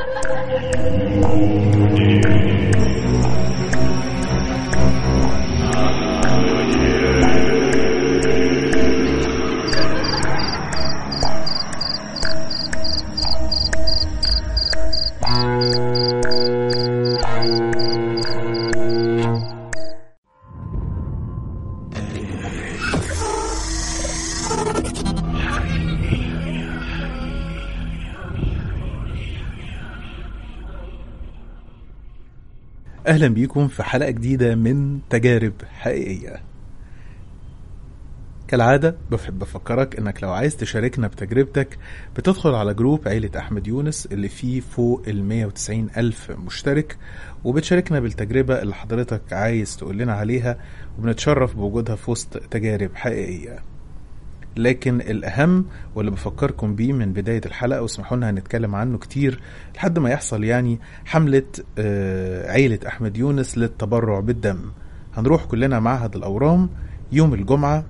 أهلا بيكم في حلقة جديدة من تجارب حقيقية كالعادة بحب أفكرك إنك لو عايز تشاركنا بتجربتك بتدخل على جروب عيلة أحمد يونس اللي فيه فوق ال 190 ألف مشترك وبتشاركنا بالتجربة اللي حضرتك عايز تقول لنا عليها وبنتشرف بوجودها في وسط تجارب حقيقية لكن الأهم واللي بفكركم بيه من بداية الحلقة واسمحوا لنا هنتكلم عنه كتير لحد ما يحصل يعني حملة آه، عيلة أحمد يونس للتبرع بالدم هنروح كلنا معهد الأورام يوم الجمعة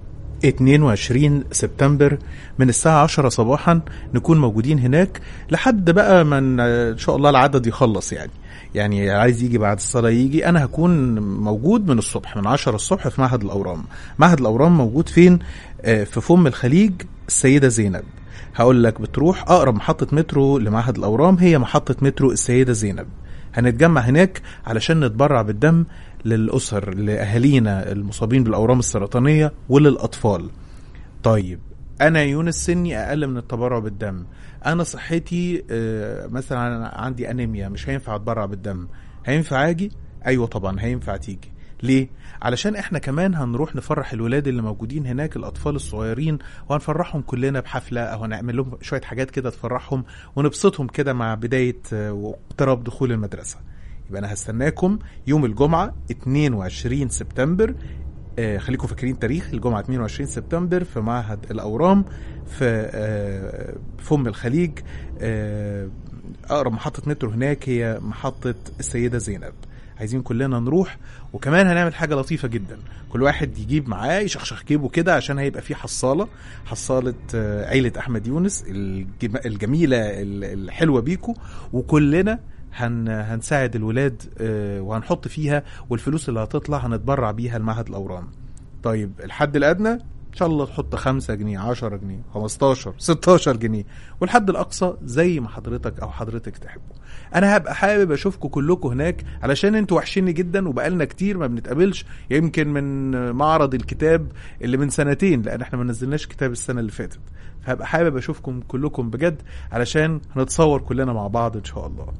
22 سبتمبر من الساعة 10 صباحا نكون موجودين هناك لحد بقى ما ن- ان شاء الله العدد يخلص يعني يعني عايز يجي بعد الصلاة يجي أنا هكون موجود من الصبح من 10 الصبح في معهد الأورام معهد الأورام موجود فين آه، في فم الخليج السيدة زينب هقول لك بتروح أقرب محطة مترو لمعهد الأورام هي محطة مترو السيدة زينب هنتجمع هناك علشان نتبرع بالدم للأسر لأهالينا المصابين بالأورام السرطانية وللأطفال طيب انا يونس سني اقل من التبرع بالدم انا صحتي آه، مثلا عندي انيميا مش هينفع اتبرع بالدم هينفع اجي ايوه طبعا هينفع تيجي ليه علشان احنا كمان هنروح نفرح الولاد اللي موجودين هناك الاطفال الصغيرين وهنفرحهم كلنا بحفله او هنعمل لهم شويه حاجات كده تفرحهم ونبسطهم كده مع بدايه آه، واقتراب دخول المدرسه يبقى انا هستناكم يوم الجمعه 22 سبتمبر آه، خليكم فاكرين تاريخ الجمعة 22 سبتمبر في معهد الأورام في آه، فم الخليج آه، أقرب محطة مترو هناك هي محطة السيدة زينب عايزين كلنا نروح وكمان هنعمل حاجة لطيفة جدا كل واحد يجيب معاه يشخشخ جيبه كده عشان هيبقى فيه حصالة حصالة آه، عيلة أحمد يونس الجم- الجميلة ال- الحلوة بيكو وكلنا هن هنساعد الولاد آه، وهنحط فيها والفلوس اللي هتطلع هنتبرع بيها لمعهد الأورام طيب الحد الأدنى إن شاء الله تحط 5 جنيه 10 جنيه 15 16 جنيه والحد الأقصى زي ما حضرتك أو حضرتك تحبوا أنا هبقى حابب أشوفكم كلكم هناك علشان أنتوا وحشيني جدا وبقالنا كتير ما بنتقابلش يمكن من معرض الكتاب اللي من سنتين لأن احنا ما نزلناش كتاب السنة اللي فاتت فهبقى حابب أشوفكم كلكم بجد علشان هنتصور كلنا مع بعض إن شاء الله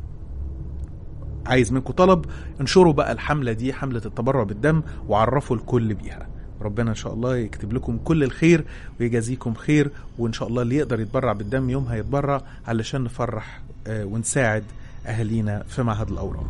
عايز منكم طلب انشروا بقى الحملة دي حملة التبرع بالدم وعرفوا الكل بيها ربنا ان شاء الله يكتب لكم كل الخير ويجازيكم خير وان شاء الله اللي يقدر يتبرع بالدم يوم هيتبرع علشان نفرح آه، ونساعد اهالينا في معهد الاورام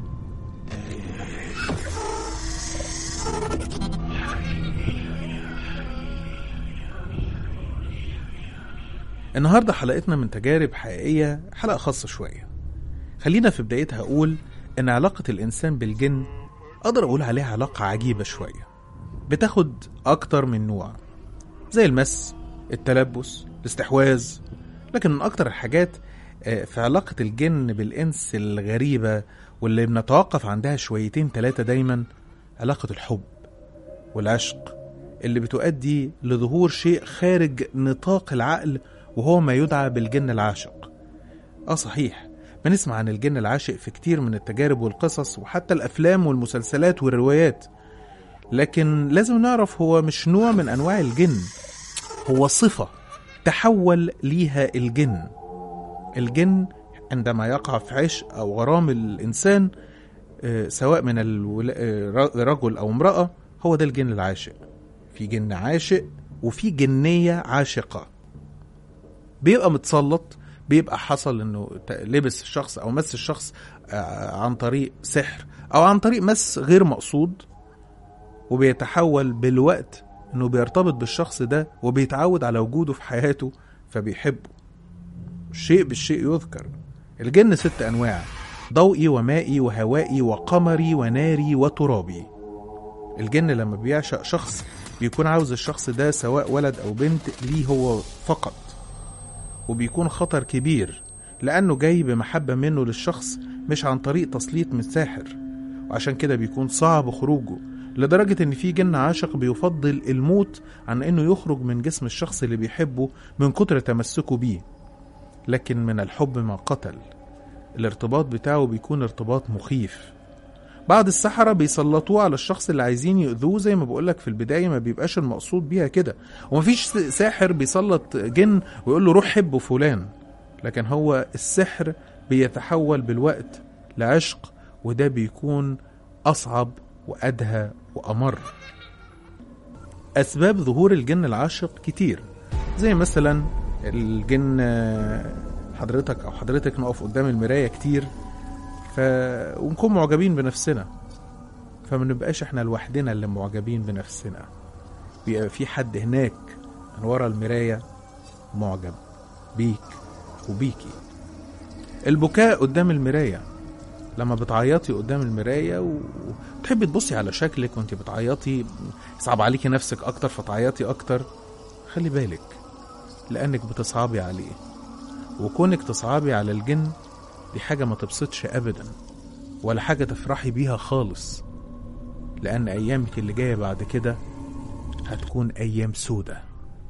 النهارده حلقتنا من تجارب حقيقيه حلقه خاصه شويه خلينا في بدايتها اقول ان علاقه الانسان بالجن اقدر اقول عليها علاقه عجيبه شويه بتاخد اكتر من نوع زي المس التلبس الاستحواذ لكن من اكتر الحاجات آه، في علاقة الجن بالإنس الغريبة واللي بنتوقف عندها شويتين تلاتة دايما علاقة الحب والعشق اللي بتؤدي لظهور شيء خارج نطاق العقل وهو ما يدعى بالجن العاشق اه صحيح بنسمع عن الجن العاشق في كتير من التجارب والقصص وحتى الأفلام والمسلسلات والروايات لكن لازم نعرف هو مش نوع من أنواع الجن هو صفة تحول ليها الجن الجن عندما يقع في عشق أو غرام الإنسان آه، سواء من الول- آه، رجل أو امرأة هو ده الجن العاشق في جن عاشق وفي جنية عاشقة بيبقى متسلط بيبقى حصل انه ت- لبس الشخص او مس الشخص آه، عن طريق سحر او عن طريق مس غير مقصود وبيتحول بالوقت انه بيرتبط بالشخص ده وبيتعود على وجوده في حياته فبيحبه الشيء بالشيء يذكر الجن ست انواع ضوئي ومائي وهوائي وقمري وناري وترابي الجن لما بيعشق شخص بيكون عاوز الشخص ده سواء ولد او بنت ليه هو فقط وبيكون خطر كبير لأنه جاي بمحبة منه للشخص مش عن طريق تسليط من ساحر وعشان كده بيكون صعب خروجه لدرجة إن في جن عاشق بيفضل الموت عن إنه يخرج من جسم الشخص اللي بيحبه من كتر تمسكه بيه لكن من الحب ما قتل الارتباط بتاعه بيكون ارتباط مخيف بعض السحرة بيسلطوه على الشخص اللي عايزين يؤذوه زي ما بقولك في البداية ما بيبقاش المقصود بيها كده ومفيش ساحر بيسلط جن ويقول له روح حب فلان لكن هو السحر بيتحول بالوقت لعشق وده بيكون أصعب وأدهى وأمر أسباب ظهور الجن العاشق كتير زي مثلا الجن حضرتك أو حضرتك نقف قدام المراية كتير ف... ونكون معجبين بنفسنا فما نبقاش احنا لوحدنا اللي معجبين بنفسنا بيبقى في حد هناك من ورا المراية معجب بيك وبيكي البكاء قدام المراية لما بتعيطي قدام المراية وتحبي تبصي على شكلك وانت بتعيطي يصعب عليكي نفسك اكتر فتعيطي اكتر خلي بالك لانك بتصعبي عليه وكونك تصعبي على الجن دي حاجة ما تبسطش ابدا ولا حاجة تفرحي بيها خالص لان ايامك اللي جاية بعد كده هتكون ايام سودة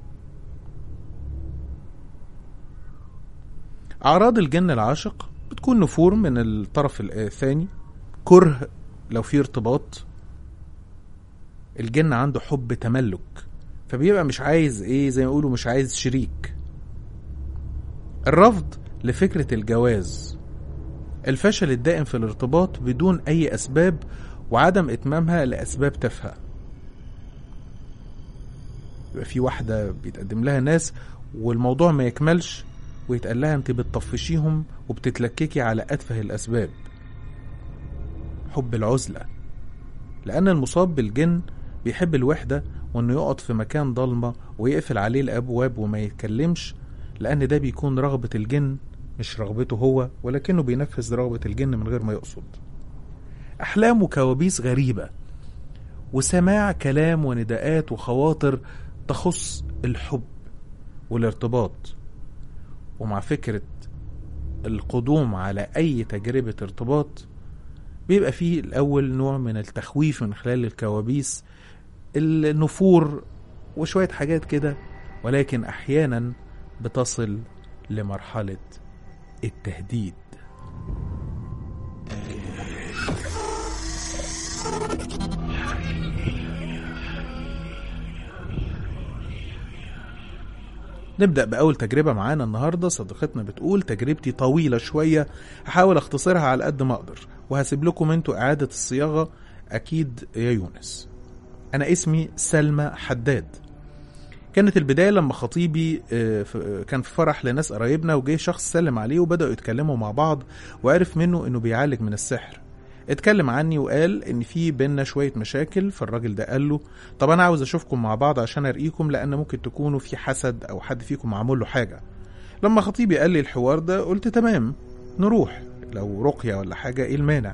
اعراض الجن العاشق بتكون نفور من الطرف الثاني كره لو في ارتباط الجن عنده حب تملك فبيبقى مش عايز ايه زي ما يقولوا مش عايز شريك الرفض لفكرة الجواز الفشل الدائم في الارتباط بدون اي اسباب وعدم اتمامها لاسباب تافهة يبقى في واحدة بيتقدم لها ناس والموضوع ما يكملش ويتقال لها انت بتطفشيهم وبتتلككي على اتفه الاسباب حب العزلة لأن المصاب بالجن بيحب الوحدة وإنه يقعد في مكان ضلمة ويقفل عليه الأبواب وما يتكلمش لأن ده بيكون رغبة الجن مش رغبته هو ولكنه بينفذ رغبة الجن من غير ما يقصد أحلام وكوابيس غريبة وسماع كلام ونداءات وخواطر تخص الحب والارتباط ومع فكرة القدوم على أي تجربة ارتباط بيبقى فيه الأول نوع من التخويف من خلال الكوابيس النفور وشوية حاجات كده ولكن أحيانا بتصل لمرحلة التهديد نبدأ بأول تجربة معانا النهاردة صديقتنا بتقول تجربتي طويلة شوية هحاول اختصرها على قد ما أقدر وهسيب لكم انتوا إعادة الصياغة أكيد يا يونس أنا اسمي سلمى حداد كانت البداية لما خطيبي كان في فرح لناس قرايبنا وجه شخص سلم عليه وبدأوا يتكلموا مع بعض وعرف منه إنه بيعالج من السحر اتكلم عني وقال ان في بينا شويه مشاكل فالراجل ده قال له طب انا عاوز اشوفكم مع بعض عشان ارقيكم لان ممكن تكونوا في حسد او حد فيكم معمول له حاجه لما خطيبي قال لي الحوار ده قلت تمام نروح لو رقيه ولا حاجه ايه المانع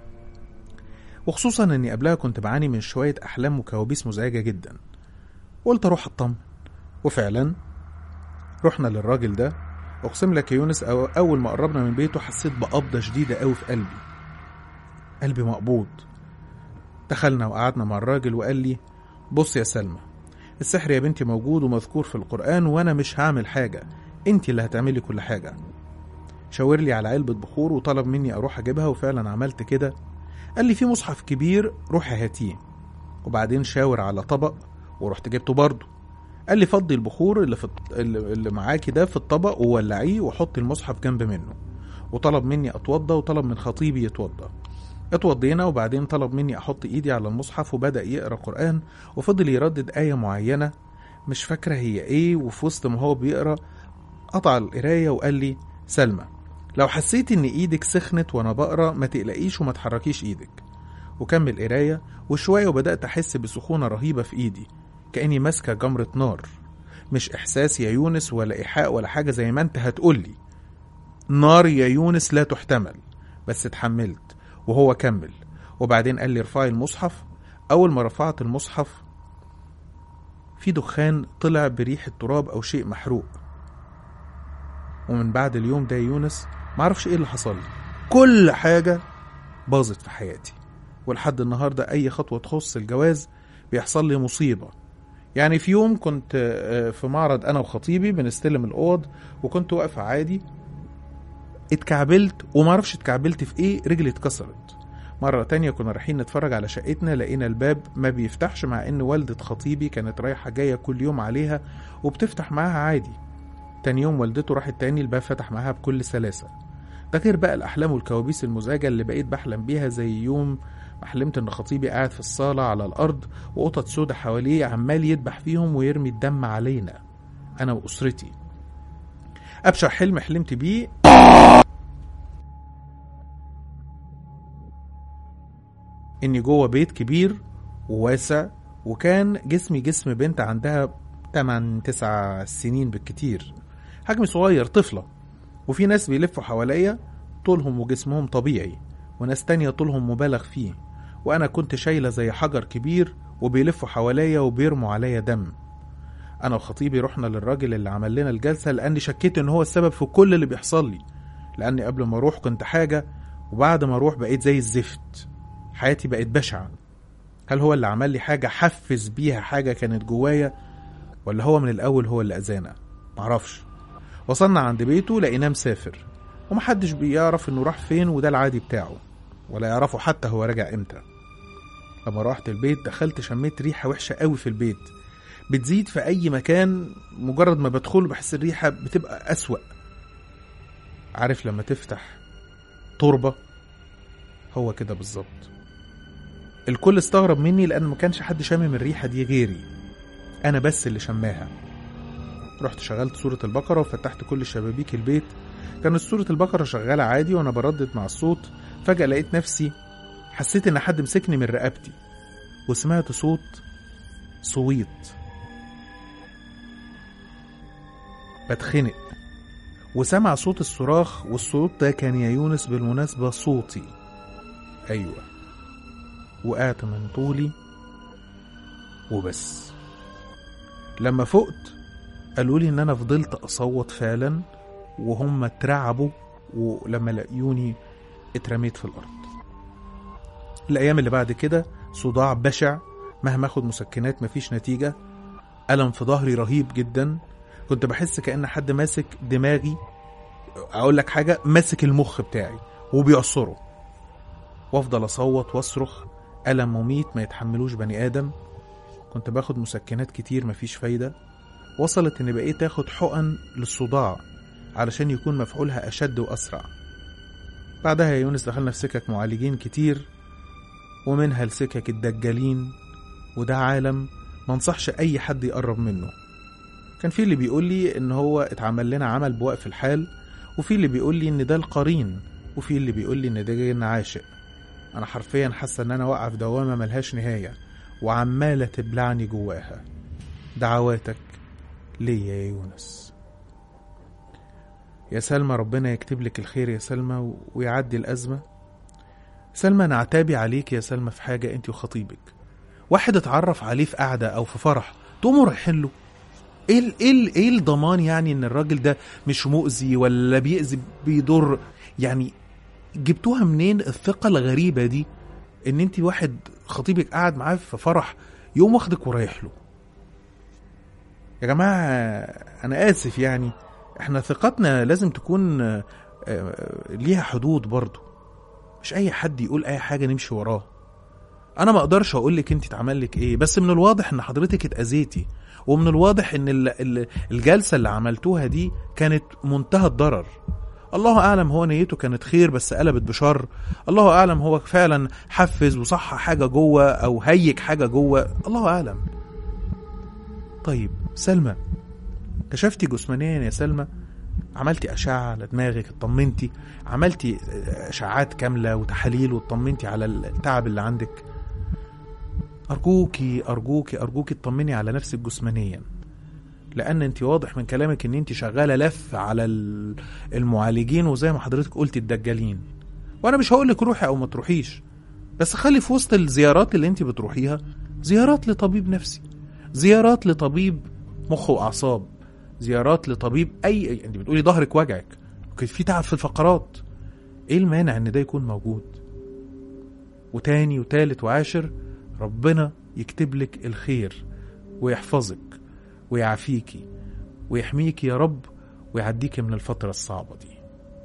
وخصوصا اني قبلها كنت بعاني من شويه احلام وكوابيس مزعجه جدا قلت اروح اطمن وفعلا رحنا للراجل ده اقسم لك يا يونس أو اول ما قربنا من بيته حسيت بقبضه شديده قوي في قلبي قلبي مقبوض دخلنا وقعدنا مع الراجل وقال لي بص يا سلمى السحر يا بنتي موجود ومذكور في القرآن وأنا مش هعمل حاجة انت اللي هتعملي كل حاجة شاور لي على علبة بخور وطلب مني أروح أجيبها وفعلا عملت كده قال لي في مصحف كبير روحي هاتيه وبعدين شاور على طبق ورحت جبته برضه قال لي فضي البخور اللي, في اللي معاكي ده في الطبق وولعيه وحطي المصحف جنب منه وطلب مني اتوضى وطلب من خطيبي يتوضى اتوضينا وبعدين طلب مني احط ايدي على المصحف وبدا يقرا قران وفضل يردد ايه معينه مش فاكره هي ايه وفي وسط ما هو بيقرا قطع القرايه وقال لي سلمى لو حسيت ان ايدك سخنت وانا بقرا ما تقلقيش وما تحركيش ايدك وكمل قرايه وشويه وبدات احس بسخونه رهيبه في ايدي كاني ماسكه جمره نار مش احساس يا يونس ولا ايحاء ولا حاجه زي ما انت هتقولي نار يا يونس لا تحتمل بس اتحملت وهو كمل وبعدين قال لي ارفعي المصحف أول ما رفعت المصحف في دخان طلع بريح التراب أو شيء محروق ومن بعد اليوم ده يا يونس معرفش ايه اللي حصل لي كل حاجة باظت في حياتي ولحد النهاردة أي خطوة تخص الجواز بيحصل لي مصيبة يعني في يوم كنت آه، في معرض أنا وخطيبي بنستلم الأوض وكنت واقفة عادي اتكعبلت ومعرفش اتكعبلت في ايه رجلي اتكسرت مرة تانية كنا رايحين نتفرج على شقتنا لقينا الباب ما بيفتحش مع ان والدة خطيبي كانت رايحة جاية كل يوم عليها وبتفتح معاها عادي تاني يوم والدته راحت تاني الباب فتح معاها بكل سلاسة ده غير بقى الأحلام والكوابيس المزعجة اللي بقيت بحلم بيها زي يوم ما حلمت إن خطيبي قاعد في الصالة على الأرض وقطط سودا حواليه عمال يدبح فيهم ويرمي الدم علينا أنا وأسرتي أبشع حلم حلمت بيه إني جوه بيت كبير وواسع وكان جسمي جسم بنت عندها 8 9 سنين بالكتير حجم صغير طفلة وفي ناس بيلفوا حواليا طولهم وجسمهم طبيعي وناس تانية طولهم مبالغ فيه وأنا كنت شايلة زي حجر كبير وبيلفوا حواليا وبيرموا عليا دم أنا وخطيبي رحنا للراجل اللي عمل لنا الجلسة لأني شكيت إن هو السبب في كل اللي بيحصل لي لأني قبل ما أروح كنت حاجة وبعد ما أروح بقيت زي الزفت حياتي بقت بشعة هل هو اللي عمل لي حاجة حفز بيها حاجة كانت جوايا ولا هو من الأول هو اللي أذانا معرفش وصلنا عند بيته لقيناه مسافر ومحدش بيعرف انه راح فين وده العادي بتاعه ولا يعرفوا حتى هو راجع امتى لما روحت البيت دخلت شميت ريحة وحشة قوي في البيت بتزيد في أي مكان مجرد ما بدخل بحس الريحة بتبقى أسوأ عارف لما تفتح تربة هو كده بالظبط الكل استغرب مني لأن ما كانش حد شامم الريحة دي غيري أنا بس اللي شماها رحت شغلت سورة البقرة وفتحت كل شبابيك البيت كانت سورة البقرة شغالة عادي وأنا بردد مع الصوت فجأة لقيت نفسي حسيت إن حد مسكني من رقبتي وسمعت صوت صويت بتخنق وسمع صوت الصراخ والصوت ده كان يا يونس بالمناسبة صوتي أيوة وقعت من طولي وبس لما فقت قالوا لي ان انا فضلت اصوت فعلا وهم اترعبوا ولما لقيوني اترميت في الارض الايام اللي بعد كده صداع بشع مهما اخد مسكنات مفيش نتيجة ألم في ظهري رهيب جدا كنت بحس كأن حد ماسك دماغي أقول لك حاجة ماسك المخ بتاعي وبيعصره وافضل اصوت واصرخ ألم مميت ما يتحملوش بني آدم كنت باخد مسكنات كتير مفيش فايدة وصلت إني بقيت آخد حقن للصداع علشان يكون مفعولها أشد وأسرع بعدها يا يونس دخلنا في سكك معالجين كتير ومنها لسكك الدجالين وده عالم منصحش أي حد يقرب منه كان في اللي بيقول لي إن هو اتعمل لنا عمل بوقف الحال وفي اللي بيقول لي إن ده القرين وفي اللي بيقول لي إن ده جن عاشق أنا حرفيا حاسة إن أنا واقع في دوامة ملهاش نهاية وعمالة تبلعني جواها دعواتك ليا يا يونس يا سلمى ربنا يكتب لك الخير يا سلمى و- ويعدي الأزمة سلمى أنا عتابي عليك يا سلمى في حاجة أنت وخطيبك واحد اتعرف عليه في قعدة أو في فرح تقوموا رايحين له ايه ال- ايه ال- ايه الضمان يعني ان الراجل ده مش مؤذي ولا بيأذي بيضر يعني جبتوها منين الثقة الغريبة دي ان انت واحد خطيبك قاعد معاه في فرح يقوم واخدك ورايح له يا جماعة انا اسف يعني احنا ثقتنا لازم تكون آه، آه، ليها حدود برضو مش اي حد يقول اي حاجة نمشي وراه انا ما اقدرش اقول لك انت اتعمل لك ايه بس من الواضح ان حضرتك اتاذيتي ومن الواضح ان ال- ال- الجلسة اللي عملتوها دي كانت منتهى الضرر الله اعلم هو نيته كانت خير بس قلبت بشر الله اعلم هو فعلا حفز وصح حاجه جوه او هيج حاجه جوه الله اعلم طيب سلمى كشفتي جسمانيا يا سلمى عملتي اشعه على دماغك اطمنتي عملتي اشعاعات كامله وتحاليل واطمنتي على التعب اللي عندك ارجوكي ارجوكي ارجوكي اطمني على نفسك جسمانيا لان انت واضح من كلامك ان انت شغاله لف على ال- المعالجين وزي ما حضرتك قلتي الدجالين وانا مش هقول لك روحي او ما تروحيش بس خلي في وسط الزيارات اللي انت بتروحيها زيارات لطبيب نفسي زيارات لطبيب مخ واعصاب زيارات لطبيب اي انت بتقولي ظهرك وجعك ممكن في تعب في الفقرات ايه المانع ان ده يكون موجود وتاني وتالت وعاشر ربنا يكتب لك الخير ويحفظك ويعافيكي ويحميكي يا رب ويعديكي من الفترة الصعبة دي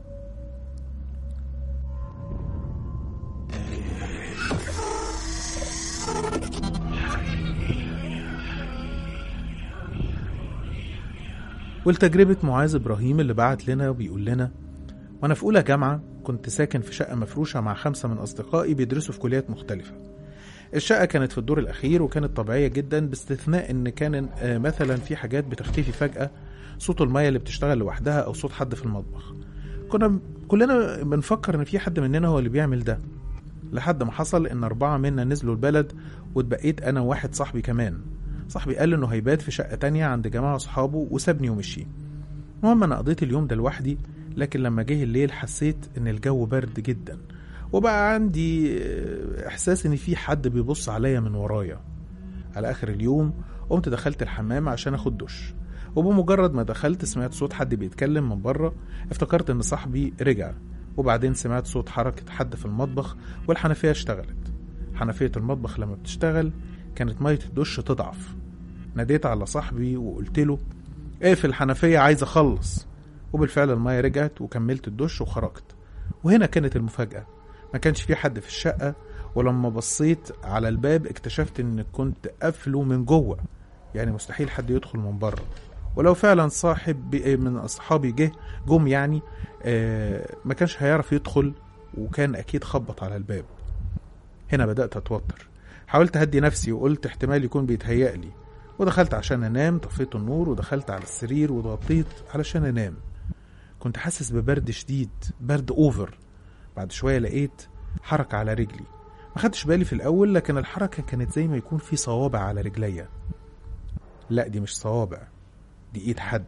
ولتجربة معاذ إبراهيم اللي بعت لنا وبيقول لنا وأنا في أولى جامعة كنت ساكن في شقة مفروشة مع خمسة من أصدقائي بيدرسوا في كليات مختلفة الشقة كانت في الدور الأخير وكانت طبيعية جدا باستثناء إن كان آه، مثلا في حاجات بتختفي فجأة صوت المية اللي بتشتغل لوحدها أو صوت حد في المطبخ كنا كلنا بنفكر إن في حد مننا هو اللي بيعمل ده لحد ما حصل إن أربعة منا نزلوا البلد واتبقيت أنا وواحد صاحبي كمان صاحبي قال إنه هيبات في شقة تانية عند جماعة أصحابه وسابني ومشي المهم أنا قضيت اليوم ده لوحدي لكن لما جه الليل حسيت إن الجو برد جدا وبقى عندي آه، إحساس إن في حد بيبص عليا من ورايا على آخر اليوم قمت دخلت الحمام عشان أخد دش وبمجرد ما دخلت سمعت صوت حد بيتكلم من بره افتكرت إن صاحبي رجع وبعدين سمعت صوت حركة حد في المطبخ والحنفية اشتغلت حنفية المطبخ لما بتشتغل كانت مية الدش تضعف ناديت على صاحبي وقلت له اقفل الحنفية عايز أخلص وبالفعل المية رجعت وكملت الدش وخرجت وهنا كانت المفاجأة ما كانش في حد في الشقة ولما بصيت على الباب اكتشفت ان كنت قافله من جوه يعني مستحيل حد يدخل من بره ولو فعلا صاحب بي- من اصحابي جه جم يعني آه، ما كانش هيعرف يدخل وكان اكيد خبط على الباب هنا بدأت اتوتر حاولت اهدي نفسي وقلت احتمال يكون بيتهيأ لي ودخلت عشان انام طفيت النور ودخلت على السرير واتغطيت علشان انام كنت حاسس ببرد شديد برد اوفر بعد شوية لقيت حركة على رجلي ما خدتش بالي في الأول لكن الحركة كانت زي ما يكون في صوابع على رجليا لا دي مش صوابع دي ايد حد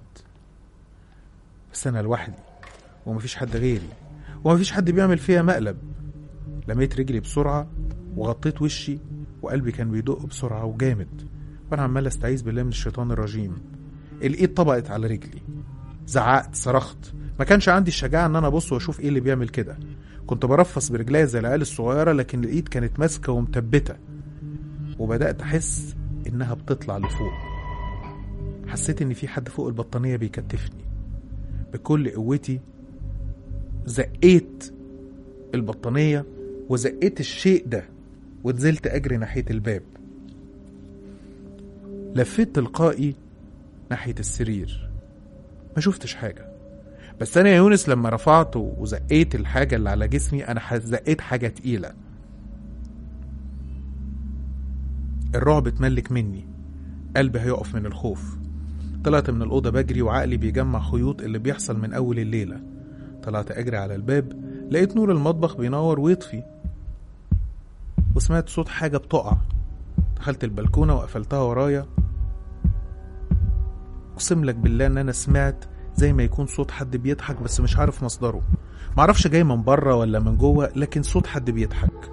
بس انا لوحدي ومفيش حد غيري ومفيش حد بيعمل فيها مقلب لميت رجلي بسرعة وغطيت وشي وقلبي كان بيدق بسرعة وجامد وانا عمال استعيذ بالله من الشيطان الرجيم الايد طبقت على رجلي زعقت صرخت ما كانش عندي الشجاعة ان انا ابص واشوف ايه اللي بيعمل كده كنت برفص برجليا زي العيال الصغيرة لكن الايد كانت ماسكة ومثبتة وبدأت احس انها بتطلع لفوق حسيت ان في حد فوق البطانية بيكتفني بكل قوتي زقيت البطانية وزقيت الشيء ده ونزلت اجري ناحية الباب لفيت تلقائي ناحية السرير ما شفتش حاجة بس انا يا يونس لما رفعت وزقيت الحاجة اللي على جسمي انا ح- زقيت حاجة تقيلة الرعب اتملك مني قلبي هيقف من الخوف طلعت من الأوضة بجري وعقلي بيجمع خيوط اللي بيحصل من أول الليلة طلعت أجري على الباب لقيت نور المطبخ بينور ويطفي وسمعت صوت حاجة بتقع دخلت البلكونة وقفلتها ورايا أقسم لك بالله إن أنا سمعت زي ما يكون صوت حد بيضحك بس مش عارف مصدره معرفش جاي من بره ولا من جوه لكن صوت حد بيضحك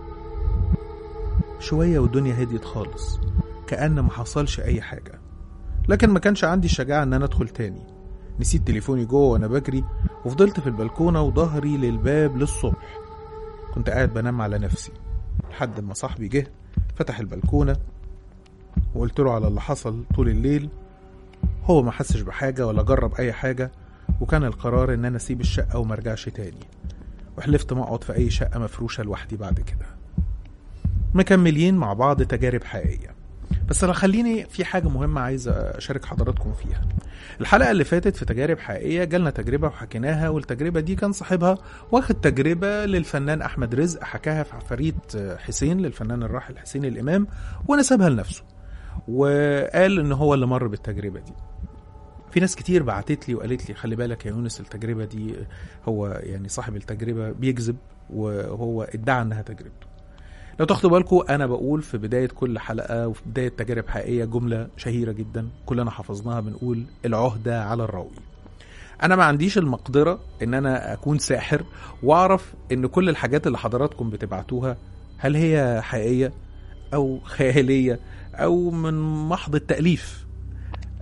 شوية والدنيا هديت خالص كأن ما حصلش أي حاجة لكن ما كانش عندي الشجاعة إن أنا أدخل تاني نسيت تليفوني جوه وأنا بجري وفضلت في البلكونة وظهري للباب للصبح كنت قاعد بنام على نفسي لحد ما صاحبي جه فتح البلكونة وقلت له على اللي حصل طول الليل هو ما حسش بحاجة ولا جرب أي حاجة وكان القرار إن أنا أسيب الشقة وما أرجعش تاني وحلفت ما أقعد في أي شقة مفروشة لوحدي بعد كده مكملين مع بعض تجارب حقيقية بس انا خليني في حاجة مهمة عايز اشارك حضراتكم فيها الحلقة اللي فاتت في تجارب حقيقية جالنا تجربة وحكيناها والتجربة دي كان صاحبها واخد تجربة للفنان احمد رزق حكاها في عفاريت حسين للفنان الراحل حسين الامام ونسبها لنفسه وقال ان هو اللي مر بالتجربة دي في ناس كتير بعتت لي وقالت لي خلي بالك يا يونس التجربة دي هو يعني صاحب التجربة بيكذب وهو ادعى انها تجربته لو تاخدوا بالكم انا بقول في بدايه كل حلقه وفي بدايه تجارب حقيقيه جمله شهيره جدا كلنا حفظناها بنقول العهده على الراوي انا ما عنديش المقدره ان انا اكون ساحر واعرف ان كل الحاجات اللي حضراتكم بتبعتوها هل هي حقيقيه او خياليه او من محض التاليف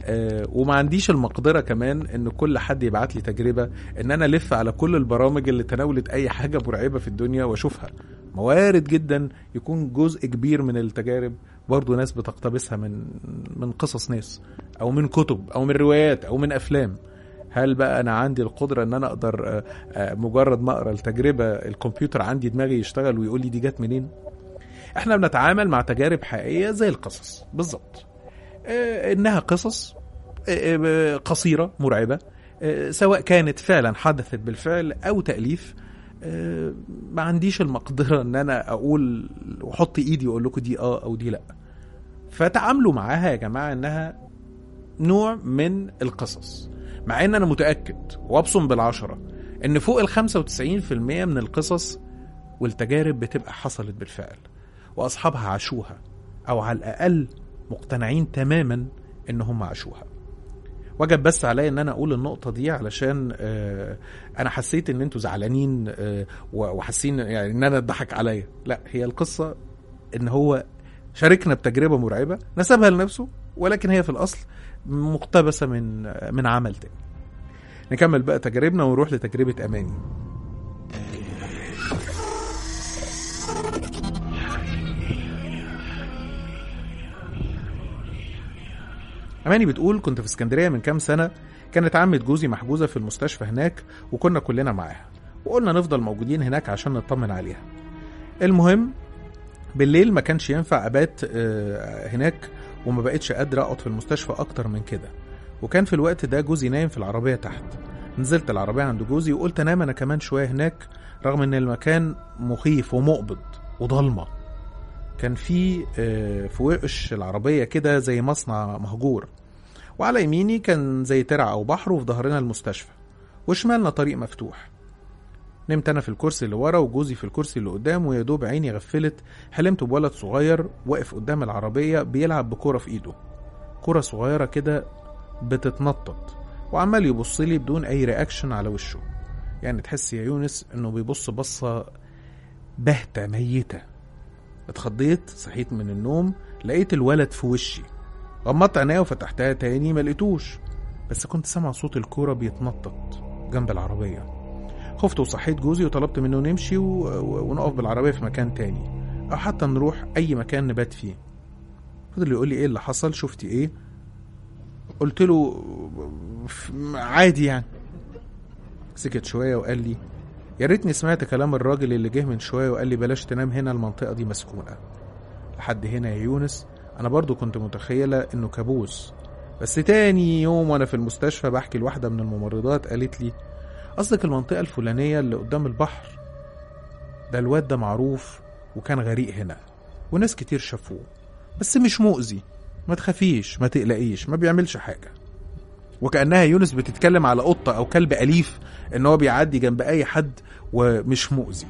آه، وما عنديش المقدره كمان ان كل حد يبعت لي تجربه ان انا الف على كل البرامج اللي تناولت اي حاجه مرعبه في الدنيا واشوفها موارد جدا يكون جزء كبير من التجارب برضه ناس بتقتبسها من من قصص ناس او من كتب او من روايات او من افلام هل بقى انا عندي القدره ان انا اقدر آه، آه، مجرد ما اقرا التجربه الكمبيوتر عندي دماغي يشتغل ويقول لي دي جت منين احنا بنتعامل مع تجارب حقيقيه زي القصص بالظبط آه، انها قصص آه، آه، قصيره مرعبه آه، سواء كانت فعلا حدثت بالفعل او تاليف آه، ما عنديش المقدره ان انا اقول واحط ايدي واقول لكم دي اه او دي لا فتعاملوا معاها يا جماعه انها نوع من القصص مع ان انا متاكد وابصم بالعشره ان فوق ال 95% من القصص والتجارب بتبقى حصلت بالفعل واصحابها عاشوها او على الاقل مقتنعين تماما ان هم عاشوها وجب بس عليا ان انا اقول النقطه دي علشان آه، انا حسيت ان انتوا زعلانين آه، و- وحاسين يعني ان انا اتضحك عليا لا هي القصه ان هو شاركنا بتجربه مرعبه نسبها لنفسه ولكن هي في الاصل مقتبسه من من عمل تاني نكمل بقى تجاربنا ونروح لتجربه اماني اماني بتقول كنت في اسكندريه من كام سنه كانت عمة جوزي محجوزه في المستشفى هناك وكنا كلنا معاها وقلنا نفضل موجودين هناك عشان نطمن عليها المهم بالليل ما كانش ينفع ابات آه، هناك وما بقتش قادره اقعد في المستشفى اكتر من كده وكان في الوقت ده جوزي نايم في العربيه تحت نزلت العربيه عند جوزي وقلت انام انا كمان شويه هناك رغم ان المكان مخيف ومقبض وضلمه كان في آه، في وقش العربيه كده زي مصنع مهجور وعلى يميني كان زي ترع او بحر وفي ظهرنا المستشفى وشمالنا طريق مفتوح نمت انا في الكرسي اللي ورا وجوزي في الكرسي اللي قدام ويا دوب عيني غفلت حلمت بولد صغير واقف قدام العربيه بيلعب بكوره في ايده كوره صغيره كده بتتنطط وعمال يبص لي بدون اي رياكشن على وشه يعني تحس يا يونس انه بيبص بصه باهته ميته اتخضيت صحيت من النوم لقيت الولد في وشي غمضت عينيا وفتحتها تاني ما لقيتوش بس كنت سامع صوت الكوره بيتنطط جنب العربيه خفت وصحيت جوزي وطلبت منه نمشي و... و... ونقف بالعربية في مكان تاني أو حتى نروح أي مكان نبات فيه فضل يقول لي إيه اللي حصل شفتي إيه قلت له ف- عادي يعني سكت شوية وقال لي يا ريتني سمعت كلام الراجل اللي جه من شوية وقال لي بلاش تنام هنا المنطقة دي مسكونة لحد هنا يا يونس أنا برضو كنت متخيلة إنه كابوس بس تاني يوم وأنا في المستشفى بحكي لواحدة من الممرضات قالت لي قصدك المنطقة الفلانية اللي قدام البحر ده الواد ده معروف وكان غريق هنا وناس كتير شافوه بس مش مؤذي ما تخافيش ما تقلقيش ما بيعملش حاجة وكأنها يونس بتتكلم على قطة أو كلب أليف إن هو بيعدي جنب أي حد ومش مؤذي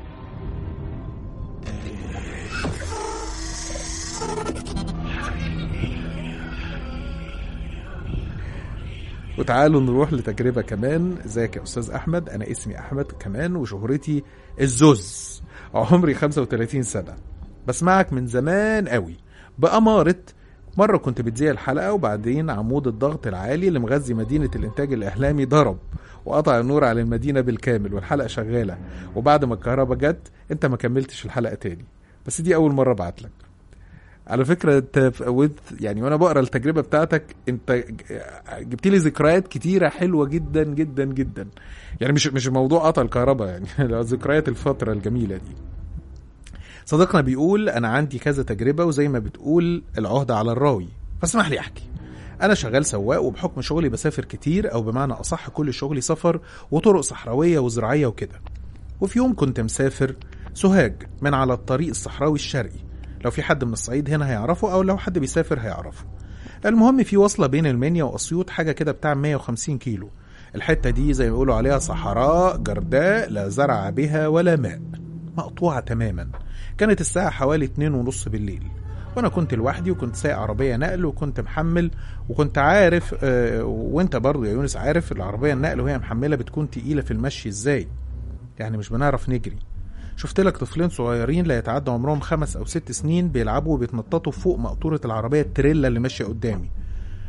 وتعالوا نروح لتجربة كمان ازيك يا أستاذ أحمد أنا اسمي أحمد كمان وشهرتي الزوز عمري 35 سنة بسمعك من زمان قوي بأمارة مرة كنت بتذيع الحلقة وبعدين عمود الضغط العالي اللي مغذي مدينة الإنتاج الإعلامي ضرب وقطع النور على المدينة بالكامل والحلقة شغالة وبعد ما الكهرباء جت أنت ما كملتش الحلقة تاني بس دي أول مرة أبعت لك على فكره انت ف- وانت يعني وانا بقرا التجربه بتاعتك انت ج- جبت لي ذكريات كتيره حلوه جدا جدا جدا يعني مش مش موضوع قطع الكهرباء يعني لا، ذكريات الفتره الجميله دي صديقنا بيقول انا عندي كذا تجربه وزي ما بتقول العهده على الراوي فاسمح لي احكي انا شغال سواق وبحكم شغلي بسافر كتير او بمعنى اصح كل شغلي سفر وطرق صحراويه وزراعيه وكده وفي يوم كنت مسافر سوهاج من على الطريق الصحراوي الشرقي لو في حد من الصعيد هنا هيعرفه او لو حد بيسافر هيعرفه المهم في وصلة بين المنيا واسيوط حاجة كده بتاع 150 كيلو الحتة دي زي ما بيقولوا عليها صحراء جرداء لا زرع بها ولا ماء مقطوعة تماما كانت الساعة حوالي اتنين ونص بالليل وانا كنت لوحدي وكنت سايق عربية نقل وكنت محمل وكنت عارف آه وانت برضو يا يونس عارف العربية النقل وهي محملة بتكون تقيلة في المشي ازاي يعني مش بنعرف نجري شفت لك طفلين صغيرين لا يتعدى عمرهم خمس او ست سنين بيلعبوا وبيتنططوا فوق مقطورة العربية التريلا اللي ماشية قدامي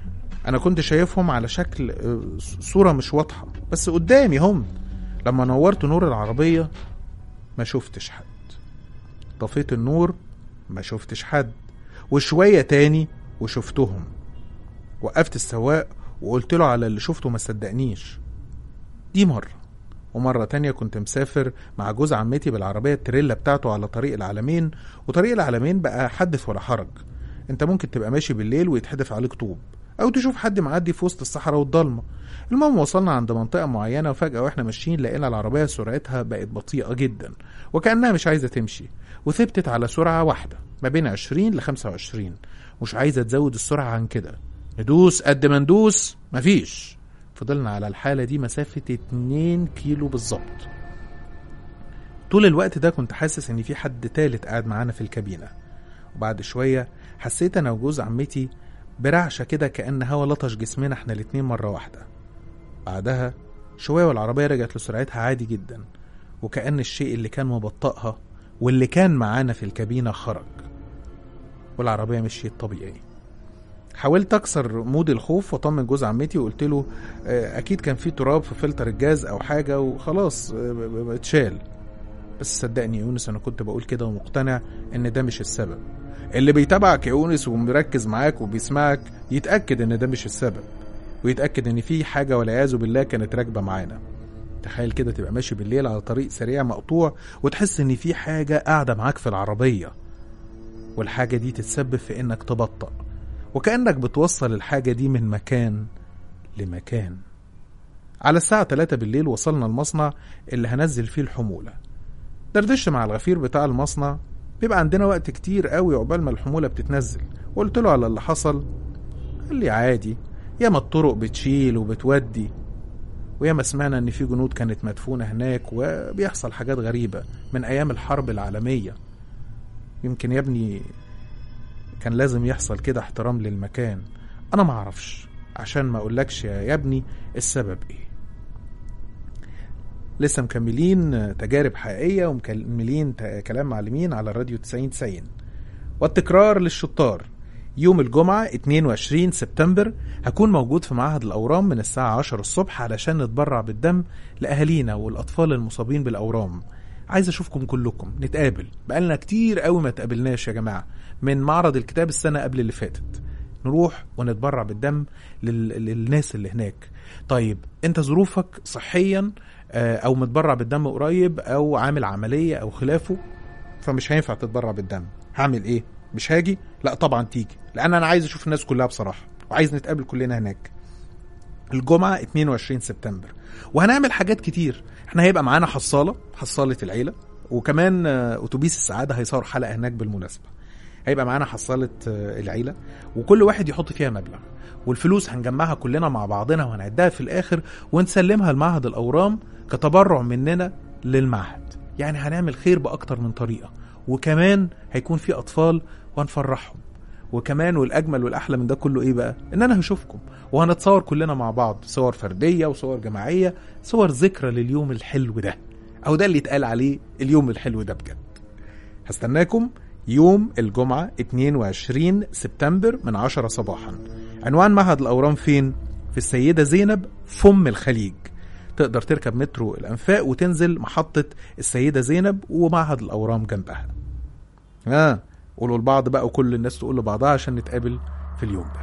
انا كنت شايفهم على شكل آه، صورة مش واضحة بس قدامي هم لما نورت نور العربية ما شفتش حد طفيت النور ما شفتش حد وشوية تاني وشفتهم وقفت السواق وقلت له على اللي شفته ما صدقنيش دي مرة ومرة تانية كنت مسافر مع جوز عمتي بالعربية التريلا بتاعته على طريق العالمين وطريق العالمين بقى حدث ولا حرج انت ممكن تبقى ماشي بالليل ويتحدف عليك طوب او تشوف حد معدي في وسط الصحراء والضلمة المهم وصلنا عند منطقة معينة وفجأة واحنا ماشيين لقينا العربية سرعتها بقت بطيئة جدا وكأنها مش عايزة تمشي وثبتت على سرعة واحدة ما بين 20 ل 25 مش عايزة تزود السرعة عن كده ندوس قد ما ندوس مفيش فضلنا على الحالة دي مسافة 2 كيلو بالظبط طول الوقت ده كنت حاسس ان في حد تالت قاعد معانا في الكابينة وبعد شوية حسيت انا وجوز عمتي برعشة كده كأن هوا لطش جسمنا احنا الاتنين مرة واحدة بعدها شوية والعربية رجعت لسرعتها عادي جدا وكأن الشيء اللي كان مبطئها واللي كان معانا في الكابينة خرج والعربية مشيت طبيعي حاولت اكسر مود الخوف واطمن جوز عمتي وقلت له آه، اكيد كان في تراب في فلتر الجاز او حاجه وخلاص آه، ب- ب- اتشال بس صدقني يا يونس انا كنت بقول كده ومقتنع ان ده مش السبب اللي بيتابعك يا يونس ومركز معاك وبيسمعك يتاكد ان ده مش السبب ويتاكد ان في حاجه والعياذ بالله كانت راكبه معانا تخيل كده تبقى ماشي بالليل على طريق سريع مقطوع وتحس ان في حاجه قاعده معاك في العربيه والحاجه دي تتسبب في انك تبطأ وكأنك بتوصل الحاجة دي من مكان لمكان على الساعة 3 بالليل وصلنا المصنع اللي هنزل فيه الحمولة دردشت مع الغفير بتاع المصنع بيبقى عندنا وقت كتير قوي عقبال ما الحمولة بتتنزل وقلت له على اللي حصل قال لي عادي ياما الطرق بتشيل وبتودي وياما سمعنا ان في جنود كانت مدفونة هناك وبيحصل حاجات غريبة من ايام الحرب العالمية يمكن يا ابني كان لازم يحصل كده احترام للمكان انا ما اعرفش عشان ما اقولكش يا يا ابني السبب ايه لسه مكملين تجارب حقيقية ومكملين ت- كلام معلمين على الراديو 90 90 والتكرار للشطار يوم الجمعة 22 سبتمبر هكون موجود في معهد الأورام من الساعة 10 الصبح علشان نتبرع بالدم لأهالينا والأطفال المصابين بالأورام عايز أشوفكم كلكم نتقابل بقالنا كتير قوي ما تقابلناش يا جماعة من معرض الكتاب السنة قبل اللي فاتت نروح ونتبرع بالدم لل... للناس اللي هناك طيب انت ظروفك صحيا آه، او متبرع بالدم قريب او عامل عملية او خلافه فمش هينفع تتبرع بالدم هعمل ايه مش هاجي لا طبعا تيجي لان انا عايز اشوف الناس كلها بصراحة وعايز نتقابل كلنا هناك الجمعة 22 سبتمبر وهنعمل حاجات كتير احنا هيبقى معانا حصالة حصالة العيلة وكمان آه، اتوبيس السعادة هيصور حلقة هناك بالمناسبة هيبقى معانا حصالة آه، العيلة وكل واحد يحط فيها مبلغ والفلوس هنجمعها كلنا مع بعضنا وهنعدها في الآخر ونسلمها لمعهد الأورام كتبرع مننا للمعهد يعني هنعمل خير بأكتر من طريقة وكمان هيكون في أطفال وهنفرحهم وكمان والأجمل والأحلى من ده كله إيه بقى؟ إن أنا هشوفكم وهنتصور كلنا مع بعض صور فردية وصور جماعية صور ذكرى لليوم الحلو ده أو ده اللي اتقال عليه اليوم الحلو ده بجد هستناكم يوم الجمعة 22 سبتمبر من 10 صباحا عنوان معهد الأورام فين؟ في السيدة زينب فم الخليج تقدر تركب مترو الأنفاق وتنزل محطة السيدة زينب ومعهد الأورام جنبها آه قولوا لبعض بقى وكل الناس تقول لبعضها عشان نتقابل في اليوم ده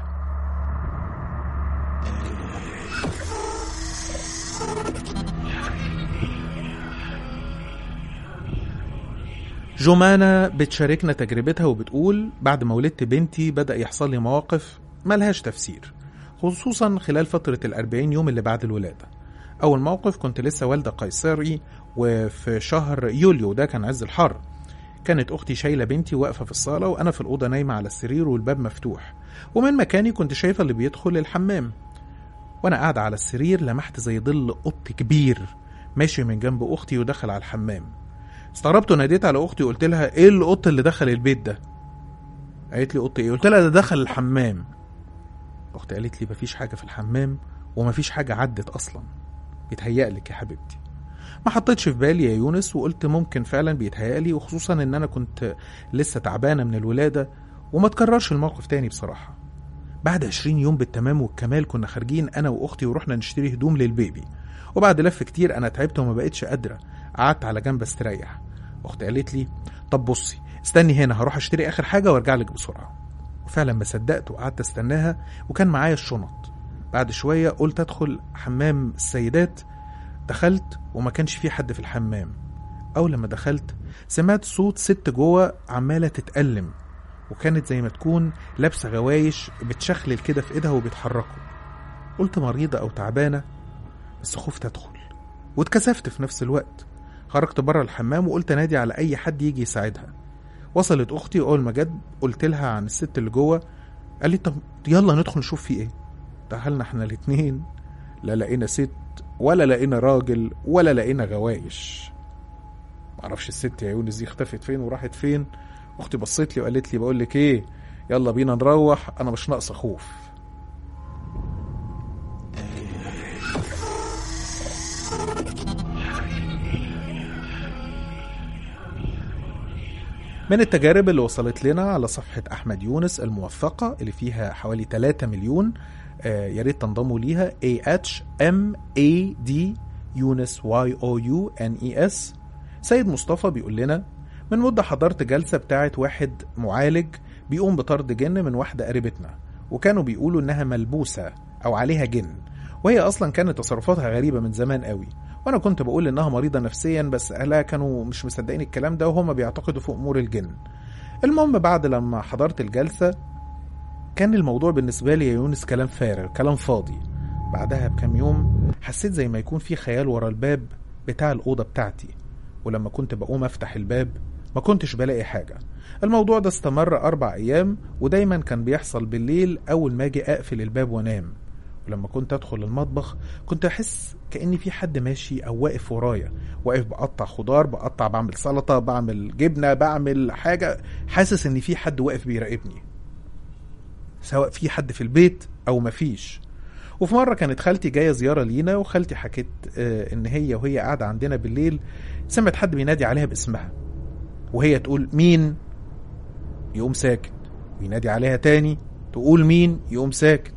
جمانة بتشاركنا تجربتها وبتقول بعد ما ولدت بنتي بدأ يحصل لي مواقف ملهاش تفسير خصوصا خلال فترة الأربعين يوم اللي بعد الولادة أول موقف كنت لسه والدة قيصري وفي شهر يوليو ده كان عز الحر كانت أختي شايلة بنتي واقفة في الصالة وأنا في الأوضة نايمة على السرير والباب مفتوح ومن مكاني كنت شايفة اللي بيدخل الحمام وأنا قاعدة على السرير لمحت زي ظل قط كبير ماشي من جنب أختي ودخل على الحمام استغربت وناديت على اختي وقلت لها ايه القط اللي دخل البيت ده قالت لي قط ايه قلت لها ده دخل الحمام اختي قالت لي مفيش حاجه في الحمام ومفيش حاجه عدت اصلا بيتهيألك يا حبيبتي ما حطيتش في بالي يا يونس وقلت ممكن فعلا بيتهيألي وخصوصا ان انا كنت لسه تعبانه من الولاده وما تكررش الموقف تاني بصراحه بعد 20 يوم بالتمام والكمال كنا خارجين انا واختي ورحنا نشتري هدوم للبيبي وبعد لف كتير انا تعبت وما بقتش قادره قعدت على جنب استريح اختي قالت لي طب بصي استني هنا هروح اشتري اخر حاجه وارجع لك بسرعه وفعلا ما صدقت وقعدت استناها وكان معايا الشنط بعد شويه قلت ادخل حمام السيدات دخلت وما كانش في حد في الحمام اول لما دخلت سمعت صوت ست جوه عماله تتألم وكانت زي ما تكون لابسه غوايش بتشخلل كده في ايدها وبيتحركوا قلت مريضه او تعبانه بس خفت ادخل واتكسفت في نفس الوقت خرجت بره الحمام وقلت انادي على اي حد يجي يساعدها وصلت اختي اول ما جت قلت لها عن الست اللي جوه قال لي طب يلا ندخل نشوف في ايه دخلنا احنا الاتنين لا لقينا ست ولا لقينا راجل ولا لقينا غوايش معرفش الست يا يونس دي اختفت فين وراحت فين اختي بصيت لي وقالت لي بقول لك ايه يلا بينا نروح انا مش ناقصه خوف من التجارب اللي وصلت لنا على صفحة أحمد يونس الموثقة اللي فيها حوالي 3 مليون آه يا ريت تنضموا ليها A H M A D يونس Y O U N E S سيد مصطفى بيقول لنا من مدة حضرت جلسة بتاعت واحد معالج بيقوم بطرد جن من واحدة قريبتنا وكانوا بيقولوا إنها ملبوسة أو عليها جن وهي أصلا كانت تصرفاتها غريبة من زمان قوي وانا كنت بقول انها مريضه نفسيا بس اهلها كانوا مش مصدقين الكلام ده وهم بيعتقدوا في امور الجن المهم بعد لما حضرت الجلسه كان الموضوع بالنسبه لي يا يونس كلام فارغ كلام فاضي بعدها بكام يوم حسيت زي ما يكون في خيال ورا الباب بتاع الاوضه بتاعتي ولما كنت بقوم افتح الباب ما كنتش بلاقي حاجه الموضوع ده استمر اربع ايام ودايما كان بيحصل بالليل اول ما اجي اقفل الباب وانام ولما كنت ادخل المطبخ كنت احس كان في حد ماشي او واقف ورايا واقف بقطع خضار بقطع بعمل سلطه بعمل جبنه بعمل حاجه حاسس ان في حد واقف بيراقبني سواء في حد في البيت او مفيش وفي مره كانت خالتي جايه زياره لينا وخالتي حكت آه ان هي وهي قاعده عندنا بالليل سمعت حد بينادي عليها باسمها وهي تقول مين يقوم ساكت وينادي عليها تاني تقول مين يقوم ساكت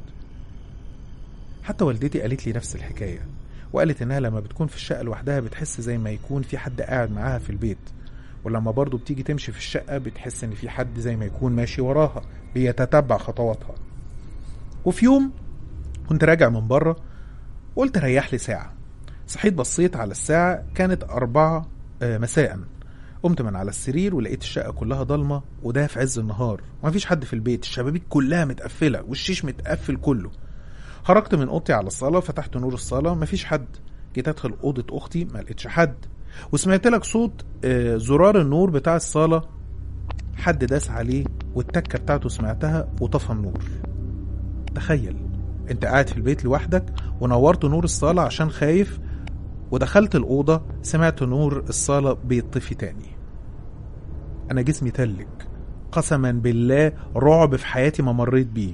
حتى والدتي قالت لي نفس الحكاية وقالت إنها لما بتكون في الشقة لوحدها بتحس زي ما يكون في حد قاعد معاها في البيت ولما برضه بتيجي تمشي في الشقة بتحس إن في حد زي ما يكون ماشي وراها بيتتبع خطواتها وفي يوم كنت راجع من بره وقلت ريح لي ساعة صحيت بصيت على الساعة كانت أربعة مساء قمت من على السرير ولقيت الشقة كلها ضلمة وده في عز النهار ومفيش حد في البيت الشبابيك كلها متقفلة والشيش متقفل كله خرجت من اوضتي على الصاله فتحت نور الصاله مفيش حد جيت ادخل اوضه اختي ما لقيتش حد وسمعت لك صوت آه زرار النور بتاع الصاله حد داس عليه والتكه بتاعته سمعتها وطفى النور تخيل انت قاعد في البيت لوحدك ونورت نور الصاله عشان خايف ودخلت الاوضه سمعت نور الصاله بيطفي تاني انا جسمي تلج قسما بالله رعب في حياتي ما مريت بيه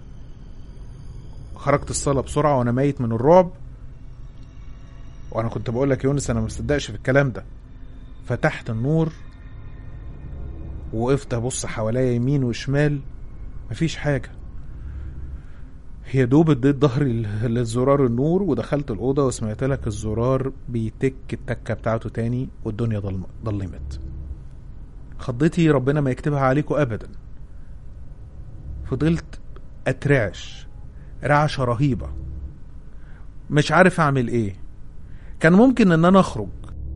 خرجت الصاله بسرعه وانا ميت من الرعب وانا كنت بقول لك يونس انا ما مصدقش في الكلام ده فتحت النور وقفت ابص حواليا يمين وشمال مفيش حاجه هي دوب اديت ظهري للزرار النور ودخلت الاوضه وسمعت لك الزرار بيتك التكه بتاعته تاني والدنيا ضلمت خضتي ربنا ما يكتبها عليكم ابدا فضلت اترعش رعشة رهيبة مش عارف اعمل ايه كان ممكن ان انا اخرج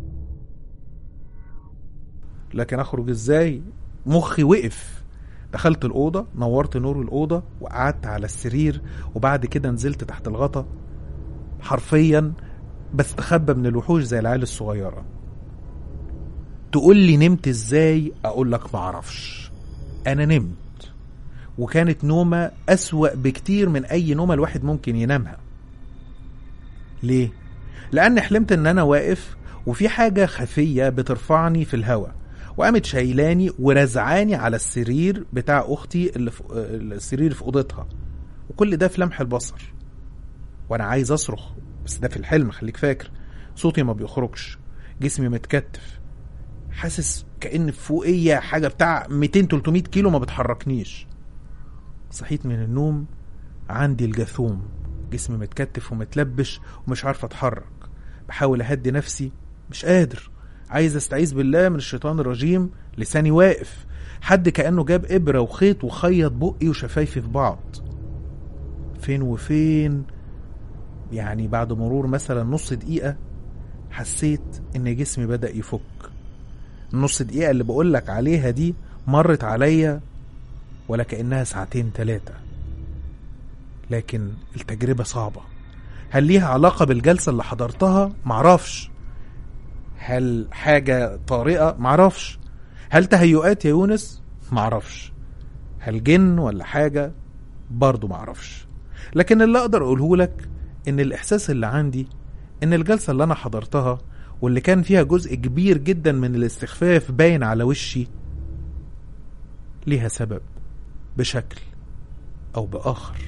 لكن اخرج ازاي مخي وقف دخلت الأوضة نورت نور الأوضة وقعدت على السرير وبعد كده نزلت تحت الغطا حرفيا بستخبى من الوحوش زي العيال الصغيرة تقول لي نمت ازاي اقول لك معرفش انا نمت وكانت نومة أسوأ بكتير من أي نومة الواحد ممكن ينامها ليه؟ لأن حلمت إن أنا واقف وفي حاجة خفية بترفعني في الهواء وقامت شايلاني ورزعاني على السرير بتاع أختي اللي في السرير في أوضتها وكل ده في لمح البصر وأنا عايز أصرخ بس ده في الحلم خليك فاكر صوتي ما بيخرجش جسمي متكتف حاسس كأن فوقيا حاجة بتاع 200 300 كيلو ما بتحركنيش صحيت من النوم عندي الجاثوم جسمي متكتف ومتلبش ومش عارف اتحرك بحاول اهدي نفسي مش قادر عايز استعيذ بالله من الشيطان الرجيم لساني واقف حد كأنه جاب إبرة وخيط وخيط بقي وشفايفي في بعض فين وفين يعني بعد مرور مثلا نص دقيقة حسيت إن جسمي بدأ يفك النص دقيقة اللي بقولك عليها دي مرت عليا ولا كأنها ساعتين تلاتة لكن التجربة صعبة هل ليها علاقة بالجلسة اللي حضرتها؟ معرفش هل حاجة طارئة؟ معرفش هل تهيؤات يا يونس؟ معرفش هل جن ولا حاجة؟ برضو معرفش لكن اللي أقدر أقوله لك إن الإحساس اللي عندي إن الجلسة اللي أنا حضرتها واللي كان فيها جزء كبير جدا من الاستخفاف باين على وشي ليها سبب بشكل أو بآخر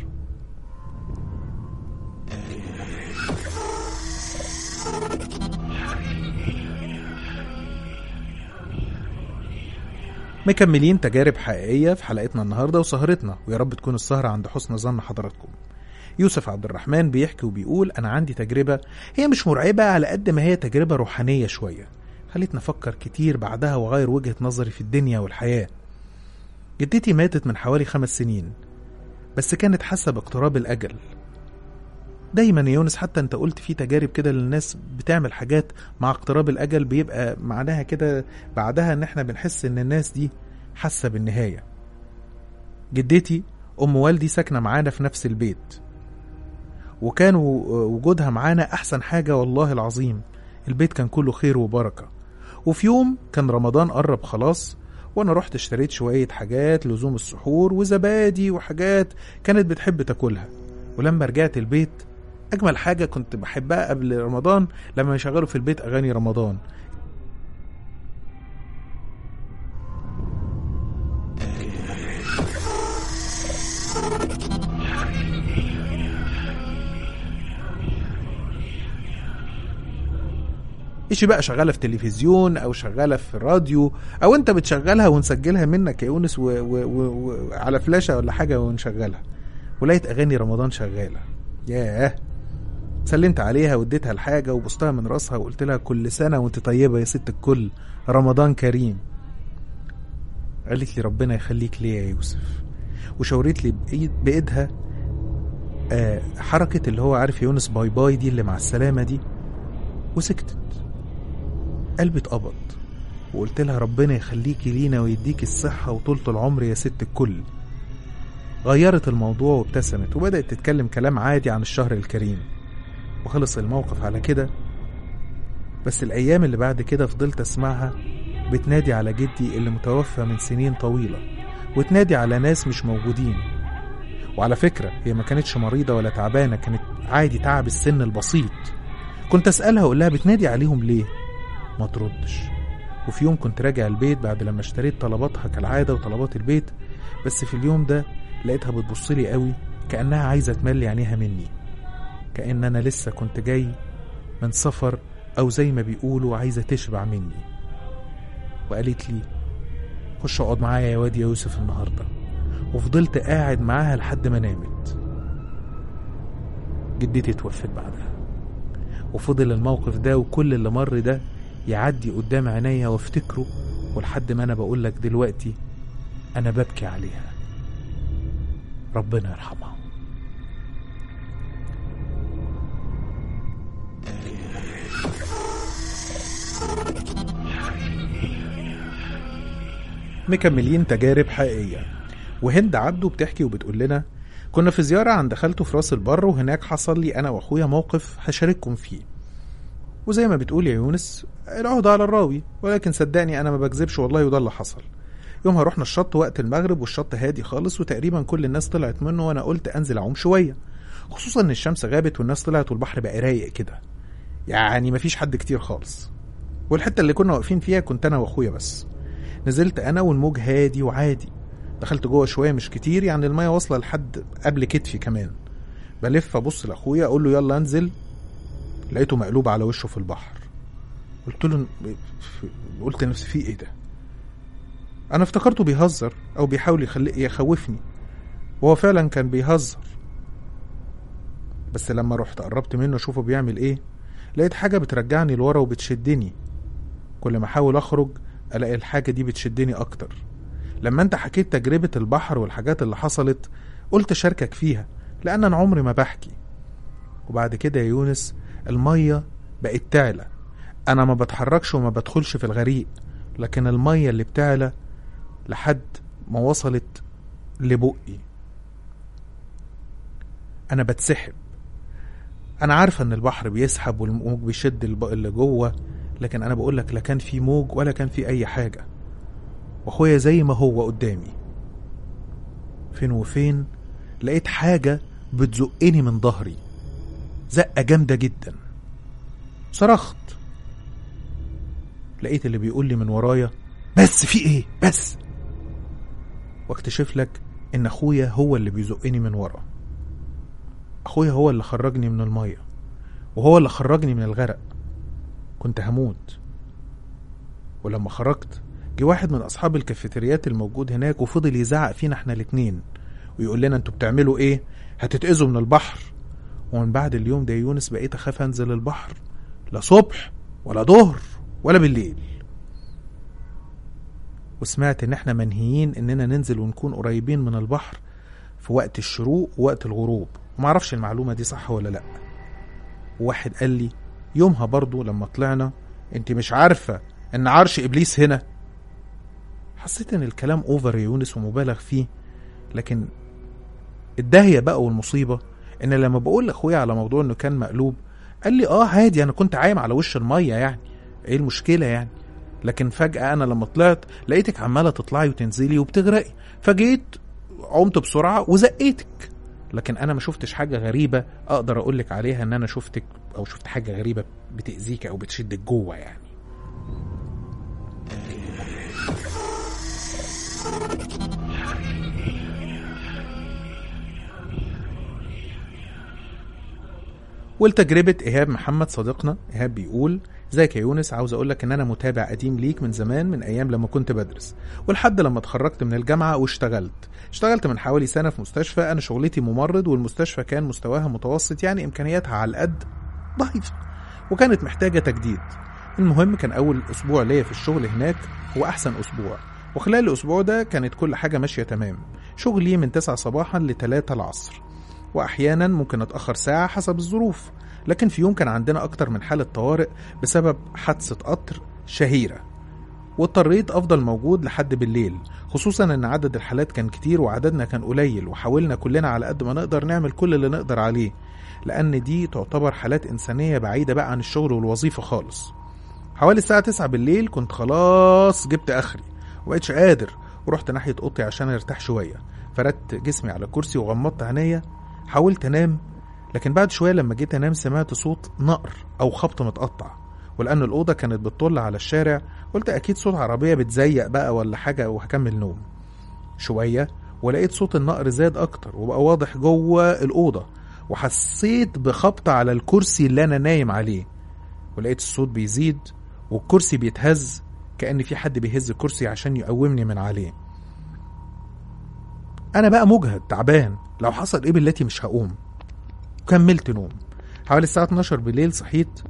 مكملين تجارب حقيقية في حلقتنا النهاردة وسهرتنا ويا رب تكون السهرة عند حسن ظن حضراتكم يوسف عبد الرحمن بيحكي وبيقول أنا عندي تجربة هي مش مرعبة على قد ما هي تجربة روحانية شوية خلتني أفكر كتير بعدها وأغير وجهة نظري في الدنيا والحياة جدتي ماتت من حوالي خمس سنين بس كانت حاسة باقتراب الأجل دايما يا يونس حتى انت قلت في تجارب كده للناس بتعمل حاجات مع اقتراب الاجل بيبقى معناها كده بعدها ان احنا بنحس ان الناس دي حاسه بالنهايه جدتي ام والدي ساكنه معانا في نفس البيت وكان وجودها معانا احسن حاجه والله العظيم البيت كان كله خير وبركه وفي يوم كان رمضان قرب خلاص وانا رحت اشتريت شويه حاجات لزوم السحور وزبادي وحاجات كانت بتحب تاكلها ولما رجعت البيت اجمل حاجه كنت بحبها قبل رمضان لما يشغلوا في البيت اغاني رمضان ايش بقى شغاله في تلفزيون او شغاله في راديو او انت بتشغلها ونسجلها منك يا يونس و... و... و... و... على فلاشه ولا حاجه ونشغلها ولقيت اغاني رمضان شغاله ياه سلمت عليها واديتها الحاجة وبصتها من راسها وقلت لها كل سنة وانت طيبة يا ست الكل رمضان كريم قالت لي ربنا يخليك ليا يا يوسف وشاورت لي بإيد بإيدها آه حركة اللي هو عارف يونس باي باي دي اللي مع السلامة دي وسكتت قلبي اتقبض وقلت لها ربنا يخليكي لينا ويديك الصحة وطولة العمر يا ست الكل غيرت الموضوع وابتسمت وبدأت تتكلم كلام عادي عن الشهر الكريم وخلص الموقف على كده بس الأيام اللي بعد كده فضلت أسمعها بتنادي على جدي اللي متوفى من سنين طويلة وتنادي على ناس مش موجودين وعلى فكرة هي ما كانتش مريضة ولا تعبانة كانت عادي تعب السن البسيط كنت أسألها أقول لها بتنادي عليهم ليه ما تردش وفي يوم كنت راجع البيت بعد لما اشتريت طلباتها كالعادة وطلبات البيت بس في اليوم ده لقيتها بتبصلي قوي كأنها عايزة تملي عينيها مني كأن أنا لسه كنت جاي من سفر أو زي ما بيقولوا عايزة تشبع مني وقالت لي خش اقعد معايا يا واد يا يوسف النهاردة وفضلت قاعد معاها لحد ما نامت جدتي توفت بعدها وفضل الموقف ده وكل اللي مر ده يعدي قدام عينيا وافتكره ولحد ما انا بقول لك دلوقتي انا ببكي عليها ربنا يرحمها مكملين تجارب حقيقية وهند عبده بتحكي وبتقول لنا كنا في زيارة عند خالته في راس البر وهناك حصل لي أنا وأخويا موقف هشارككم فيه وزي ما بتقول يا يونس العهدة على الراوي ولكن صدقني أنا ما بكذبش والله وده اللي حصل يومها رحنا الشط وقت المغرب والشط هادي خالص وتقريبا كل الناس طلعت منه وأنا قلت أنزل أعوم شوية خصوصا إن الشمس غابت والناس طلعت والبحر بقى رايق كده يعني مفيش حد كتير خالص والحتة اللي كنا واقفين فيها كنت أنا وأخويا بس نزلت انا والموج هادي وعادي دخلت جوه شويه مش كتير يعني الميه واصله لحد قبل كتفي كمان بلف ابص لاخويا اقول له يلا انزل لقيته مقلوب على وشه في البحر قلت له قلت لنفسي في ايه ده انا افتكرته بيهزر او بيحاول يخلي يخوفني وهو فعلا كان بيهزر بس لما رحت قربت منه اشوفه بيعمل ايه لقيت حاجة بترجعني لورا وبتشدني كل ما احاول اخرج الاقي الحاجة دي بتشدني اكتر لما انت حكيت تجربة البحر والحاجات اللي حصلت قلت اشاركك فيها لان انا عمري ما بحكي وبعد كده يا يونس المية بقت تعلى انا ما بتحركش وما بدخلش في الغريق لكن المية اللي بتعلى لحد ما وصلت لبقي انا بتسحب انا عارفه ان البحر بيسحب والموج بيشد الب- اللي جوه لكن انا بقول لك لا كان في موج ولا كان في اي حاجه واخويا زي ما هو قدامي فين وفين لقيت حاجه بتزقني من ظهري زقه جامده جدا صرخت لقيت اللي بيقول لي من ورايا بس في ايه بس واكتشف لك ان اخويا هو اللي بيزقني من ورا اخويا هو اللي خرجني من الميه وهو اللي خرجني من الغرق كنت هموت ولما خرجت جه واحد من اصحاب الكافيتريات الموجود هناك وفضل يزعق فينا احنا الاتنين ويقول لنا انتوا بتعملوا ايه هتتأذوا من البحر ومن بعد اليوم ده يا يونس بقيت اخاف انزل البحر لا صبح ولا ظهر ولا بالليل وسمعت ان احنا منهيين اننا ننزل ونكون قريبين من البحر في وقت الشروق ووقت الغروب ومعرفش المعلومة دي صح ولا لا وواحد قال لي يومها برضو لما طلعنا انت مش عارفة ان عرش ابليس هنا حسيت ان الكلام اوفر يا يونس ومبالغ فيه لكن الداهية بقى والمصيبة ان لما بقول لاخويا على موضوع انه كان مقلوب قال لي اه عادي انا كنت عايم على وش المية يعني ايه المشكلة يعني لكن فجأة انا لما طلعت لقيتك عمالة تطلعي وتنزلي وبتغرقي فجيت عمت بسرعة وزقيتك لكن انا ما شفتش حاجة غريبة اقدر اقول لك عليها ان انا شفتك او شفت حاجة غريبة بتأذيك او بتشدك جوه يعني ولتجربة إيهاب محمد صديقنا إيهاب بيقول ازيك يا يونس عاوز اقول لك ان انا متابع قديم ليك من زمان من ايام لما كنت بدرس ولحد لما اتخرجت من الجامعه واشتغلت اشتغلت من حوالي سنه في مستشفى انا شغلتي ممرض والمستشفى كان مستواها متوسط يعني امكانياتها على القد ضعيفه وكانت محتاجه تجديد المهم كان اول اسبوع ليا في الشغل هناك هو احسن اسبوع وخلال الاسبوع ده كانت كل حاجه ماشيه تمام شغلي من 9 صباحا ل 3 العصر واحيانا ممكن اتاخر ساعه حسب الظروف لكن في يوم كان عندنا أكتر من حالة طوارئ بسبب حادثة قطر شهيرة واضطريت أفضل موجود لحد بالليل خصوصا إن عدد الحالات كان كتير وعددنا كان قليل وحاولنا كلنا على قد ما نقدر نعمل كل اللي نقدر عليه لأن دي تعتبر حالات إنسانية بعيدة بقى عن الشغل والوظيفة خالص حوالي الساعة 9 بالليل كنت خلاص جبت آخري ومبقتش قادر ورحت ناحية أوضتي عشان أرتاح شوية فردت جسمي على كرسي وغمضت عينيا حاولت أنام لكن بعد شويه لما جيت انام سمعت صوت نقر او خبط متقطع ولان الاوضه كانت بتطل على الشارع قلت اكيد صوت عربيه بتزيق بقى ولا حاجه وهكمل نوم شويه ولقيت صوت النقر زاد اكتر وبقى واضح جوه الاوضه وحسيت بخبط على الكرسي اللي انا نايم عليه ولقيت الصوت بيزيد والكرسي بيتهز كأن في حد بيهز الكرسي عشان يقومني من عليه انا بقى مجهد تعبان لو حصل ايه بالتي مش هقوم وكملت نوم حوالي الساعة 12 بالليل صحيت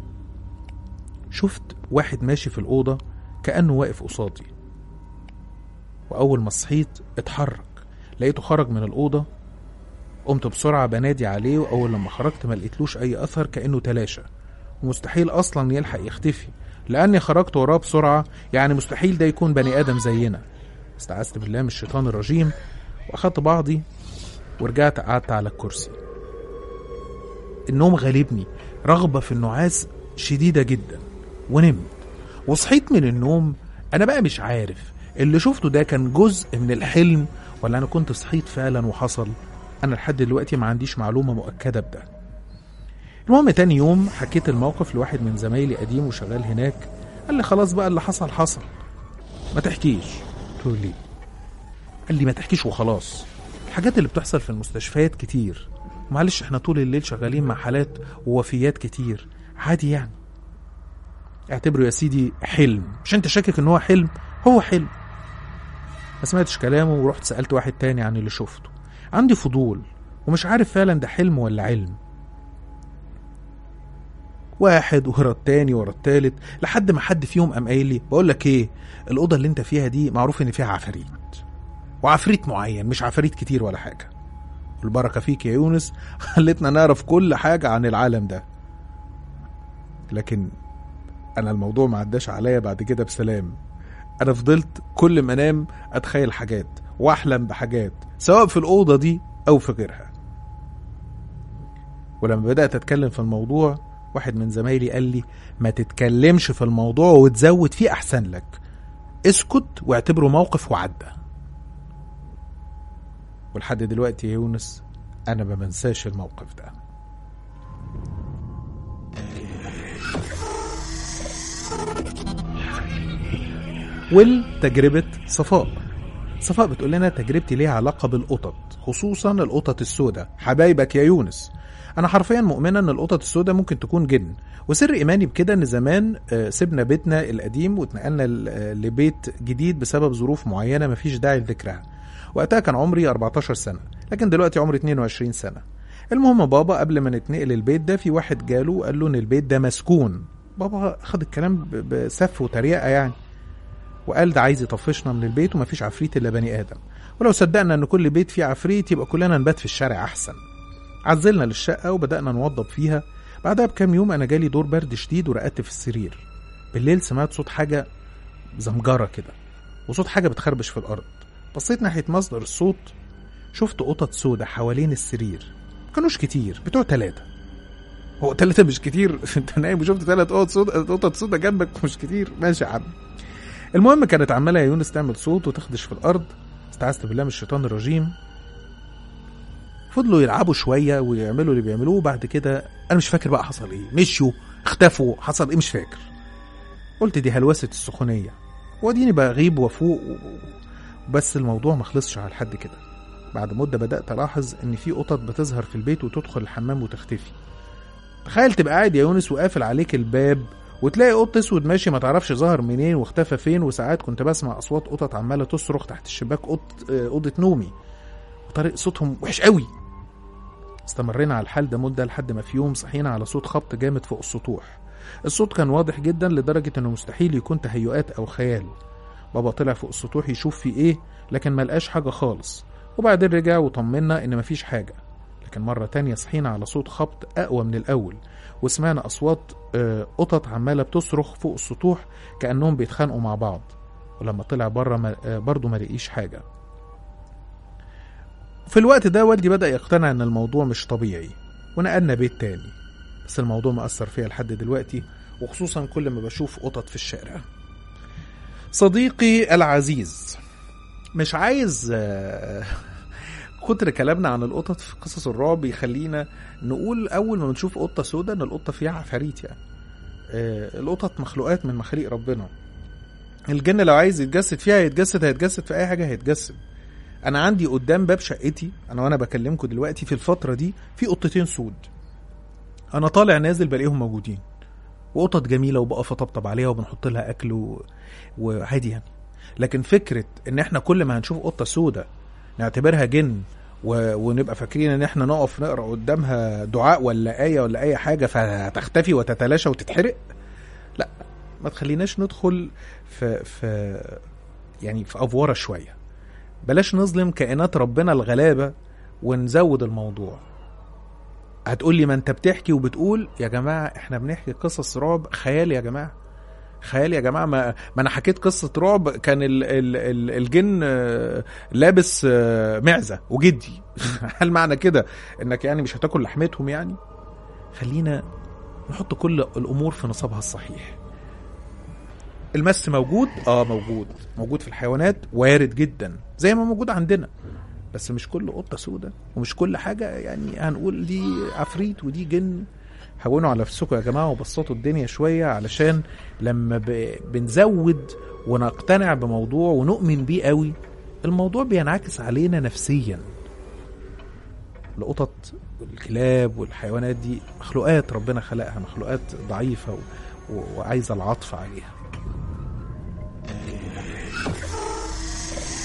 شفت واحد ماشي في الأوضة كأنه واقف قصادي وأول ما صحيت اتحرك لقيته خرج من الأوضة قمت بسرعة بنادي عليه وأول لما خرجت ما لقيتلوش أي أثر كأنه تلاشى ومستحيل أصلا يلحق يختفي لأني خرجت وراه بسرعة يعني مستحيل ده يكون بني آدم زينا استعذت بالله من الشيطان الرجيم وأخدت بعضي ورجعت قعدت على الكرسي النوم غالبني رغبة في النعاس شديدة جدا ونمت وصحيت من النوم أنا بقى مش عارف اللي شفته ده كان جزء من الحلم ولا أنا كنت صحيت فعلا وحصل أنا لحد دلوقتي ما عنديش معلومة مؤكدة بده المهم تاني يوم حكيت الموقف لواحد من زمايلي قديم وشغال هناك قال لي خلاص بقى اللي حصل حصل ما تحكيش قلت له ليه قال لي ما تحكيش وخلاص الحاجات اللي بتحصل في المستشفيات كتير معلش احنا طول الليل شغالين مع حالات ووفيات كتير عادي يعني اعتبره يا سيدي حلم مش انت شاكك ان هو حلم هو حلم ما سمعتش كلامه ورحت سألت واحد تاني عن اللي شفته عندي فضول ومش عارف فعلا ده حلم ولا علم واحد ورا التاني ورا التالت لحد ما حد فيهم قام قايل لي بقول لك ايه الاوضه اللي انت فيها دي معروف ان فيها عفاريت وعفريت معين مش عفاريت كتير ولا حاجه البركه فيك يا يونس خلتنا نعرف كل حاجه عن العالم ده لكن انا الموضوع ما عداش عليا بعد كده بسلام انا فضلت كل ما انام اتخيل حاجات واحلم بحاجات سواء في الاوضه دي او في غيرها ولما بدات اتكلم في الموضوع واحد من زمايلي قال لي ما تتكلمش في الموضوع وتزود فيه احسن لك اسكت واعتبره موقف وعدى ولحد دلوقتي يا يونس انا ما بنساش الموقف ده والتجربة صفاء صفاء بتقول لنا تجربتي ليها علاقة بالقطط خصوصا القطط السوداء حبايبك يا يونس انا حرفيا مؤمنه ان القطط السوداء ممكن تكون جن وسر ايماني بكده ان زمان آه، سيبنا بيتنا القديم واتنقلنا ل- آه، لبيت جديد بسبب ظروف معينه مفيش داعي لذكرها وقتها كان عمري 14 سنه لكن دلوقتي عمري 22 سنه المهم بابا قبل ما نتنقل البيت ده في واحد جاله وقال له ان البيت ده مسكون بابا خد الكلام ب- بسف وتريقه يعني وقال ده عايز يطفشنا من البيت ومفيش عفريت الا بني ادم ولو صدقنا ان كل بيت فيه عفريت يبقى كلنا نبات في الشارع احسن عزلنا للشقة وبدأنا نوضب فيها بعدها بكام يوم أنا جالي دور برد شديد ورقدت في السرير بالليل سمعت صوت حاجة زمجرة كده وصوت حاجة بتخربش في الأرض بصيت ناحية مصدر الصوت شفت قطط سودة حوالين السرير ما كانوش كتير بتوع تلاتة هو تلاتة مش كتير انت نايم وشفت تلات قطط سودة قطط سودة جنبك مش كتير ماشي يا عم المهم كانت عمالة يا يونس تعمل صوت وتخدش في الأرض استعذت بالله من الشيطان الرجيم فضلوا يلعبوا شويه ويعملوا اللي بيعملوه وبعد كده انا مش فاكر بقى حصل ايه مشيوا اختفوا حصل ايه مش فاكر قلت دي هلوسه السخونيه واديني بغيب وافوق و- بس الموضوع ما خلصش على حد كده بعد مده بدات الاحظ ان في قطط بتظهر في البيت وتدخل الحمام وتختفي تخيل تبقى قاعد يا يونس وقافل عليك الباب وتلاقي قط اسود ماشي ما تعرفش ظهر منين واختفى فين وساعات كنت بسمع اصوات قطط عماله تصرخ تحت الشباك قط آه، اوضه نومي وطريق صوتهم وحش قوي استمرينا على الحال ده مدة لحد ما في يوم صحينا على صوت خبط جامد فوق السطوح الصوت كان واضح جدا لدرجة انه مستحيل يكون تهيؤات او خيال بابا طلع فوق السطوح يشوف في ايه لكن ما لقاش حاجة خالص وبعدين رجع وطمنا ان مفيش حاجة لكن مرة تانية صحينا على صوت خبط اقوى من الاول وسمعنا اصوات آه، قطط عمالة بتصرخ فوق السطوح كأنهم بيتخانقوا مع بعض ولما طلع بره ما- آه، برضه ما لقيش حاجة في الوقت ده والدي بدأ يقتنع إن الموضوع مش طبيعي ونقلنا بيت تاني بس الموضوع مأثر فيا لحد دلوقتي وخصوصا كل ما بشوف قطط في الشارع صديقي العزيز مش عايز آه، كتر كلامنا عن القطط في قصص الرعب يخلينا نقول أول ما بنشوف قطة سودة إن القطة فيها عفاريت يعني آه، القطط مخلوقات من مخاليق ربنا الجن لو عايز يتجسد فيها هيتجسد هيتجسد في أي حاجة هيتجسد انا عندي قدام باب شقتي انا وانا بكلمكم دلوقتي في الفتره دي في قطتين سود انا طالع نازل بلاقيهم موجودين وقطط جميله وبقف اطبطب عليها وبنحط لها اكل و... وعادي يعني لكن فكره ان احنا كل ما هنشوف قطه سودة نعتبرها جن و... ونبقى فاكرين ان احنا نقف نقرا قدامها دعاء ولا ايه ولا اي حاجه فتختفي وتتلاشى وتتحرق لا ما تخليناش ندخل في في يعني في افوره شويه بلاش نظلم كائنات ربنا الغلابة ونزود الموضوع هتقول لي ما انت بتحكي وبتقول يا جماعة احنا بنحكي قصص رعب خيال يا جماعة خيال يا جماعة ما, ما انا حكيت قصة رعب كان ال ال ال الجن آه، لابس آه، معزة وجدي هل معنى كده انك يعني مش هتاكل لحمتهم يعني خلينا نحط كل الامور في نصابها الصحيح المس موجود اه موجود موجود في الحيوانات وارد جدا زي ما موجود عندنا بس مش كل قطه سودة ومش كل حاجه يعني هنقول دي عفريت ودي جن هونوا على نفسكم يا جماعه وبسطوا الدنيا شويه علشان لما ب... بنزود ونقتنع بموضوع ونؤمن بيه قوي الموضوع بينعكس علينا نفسيا القطط والكلاب والحيوانات دي مخلوقات ربنا خلقها مخلوقات ضعيفه و... و... وعايزه العطف عليها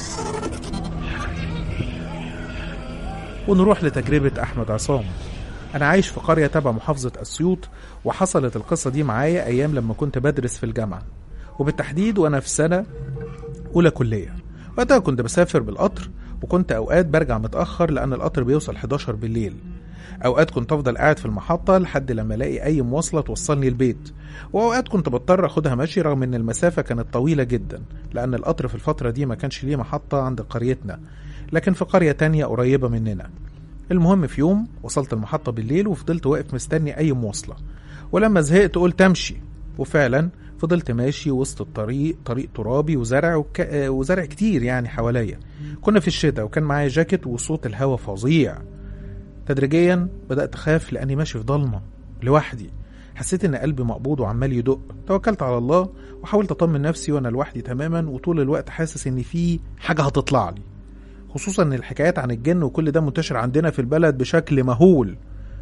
ونروح لتجربة أحمد عصام أنا عايش في قرية تبع محافظة أسيوط وحصلت القصة دي معايا أيام لما كنت بدرس في الجامعة وبالتحديد وأنا في سنة أولى كلية وقتها كنت بسافر بالقطر وكنت أوقات برجع متأخر لأن القطر بيوصل 11 بالليل أوقات كنت أفضل قاعد في المحطة لحد لما ألاقي أي مواصلة توصلني البيت وأوقات كنت بضطر أخدها مشي رغم إن المسافة كانت طويلة جدا لأن القطر في الفترة دي ما كانش ليه محطة عند قريتنا لكن في قرية تانية قريبة مننا المهم في يوم وصلت المحطة بالليل وفضلت واقف مستني أي مواصلة ولما زهقت قلت أمشي وفعلا فضلت ماشي وسط الطريق طريق ترابي وزرع وك... آه، وزرع كتير يعني حواليا كنا في الشتاء وكان معايا جاكيت وصوت الهوا فظيع تدريجيا بدأت أخاف لأني ماشي في ضلمة لوحدي حسيت إن قلبي مقبوض وعمال يدق توكلت على الله وحاولت أطمن نفسي وأنا لوحدي تماما وطول الوقت حاسس إن في حاجة هتطلع لي خصوصا إن الحكايات عن الجن وكل ده منتشر عندنا في البلد بشكل مهول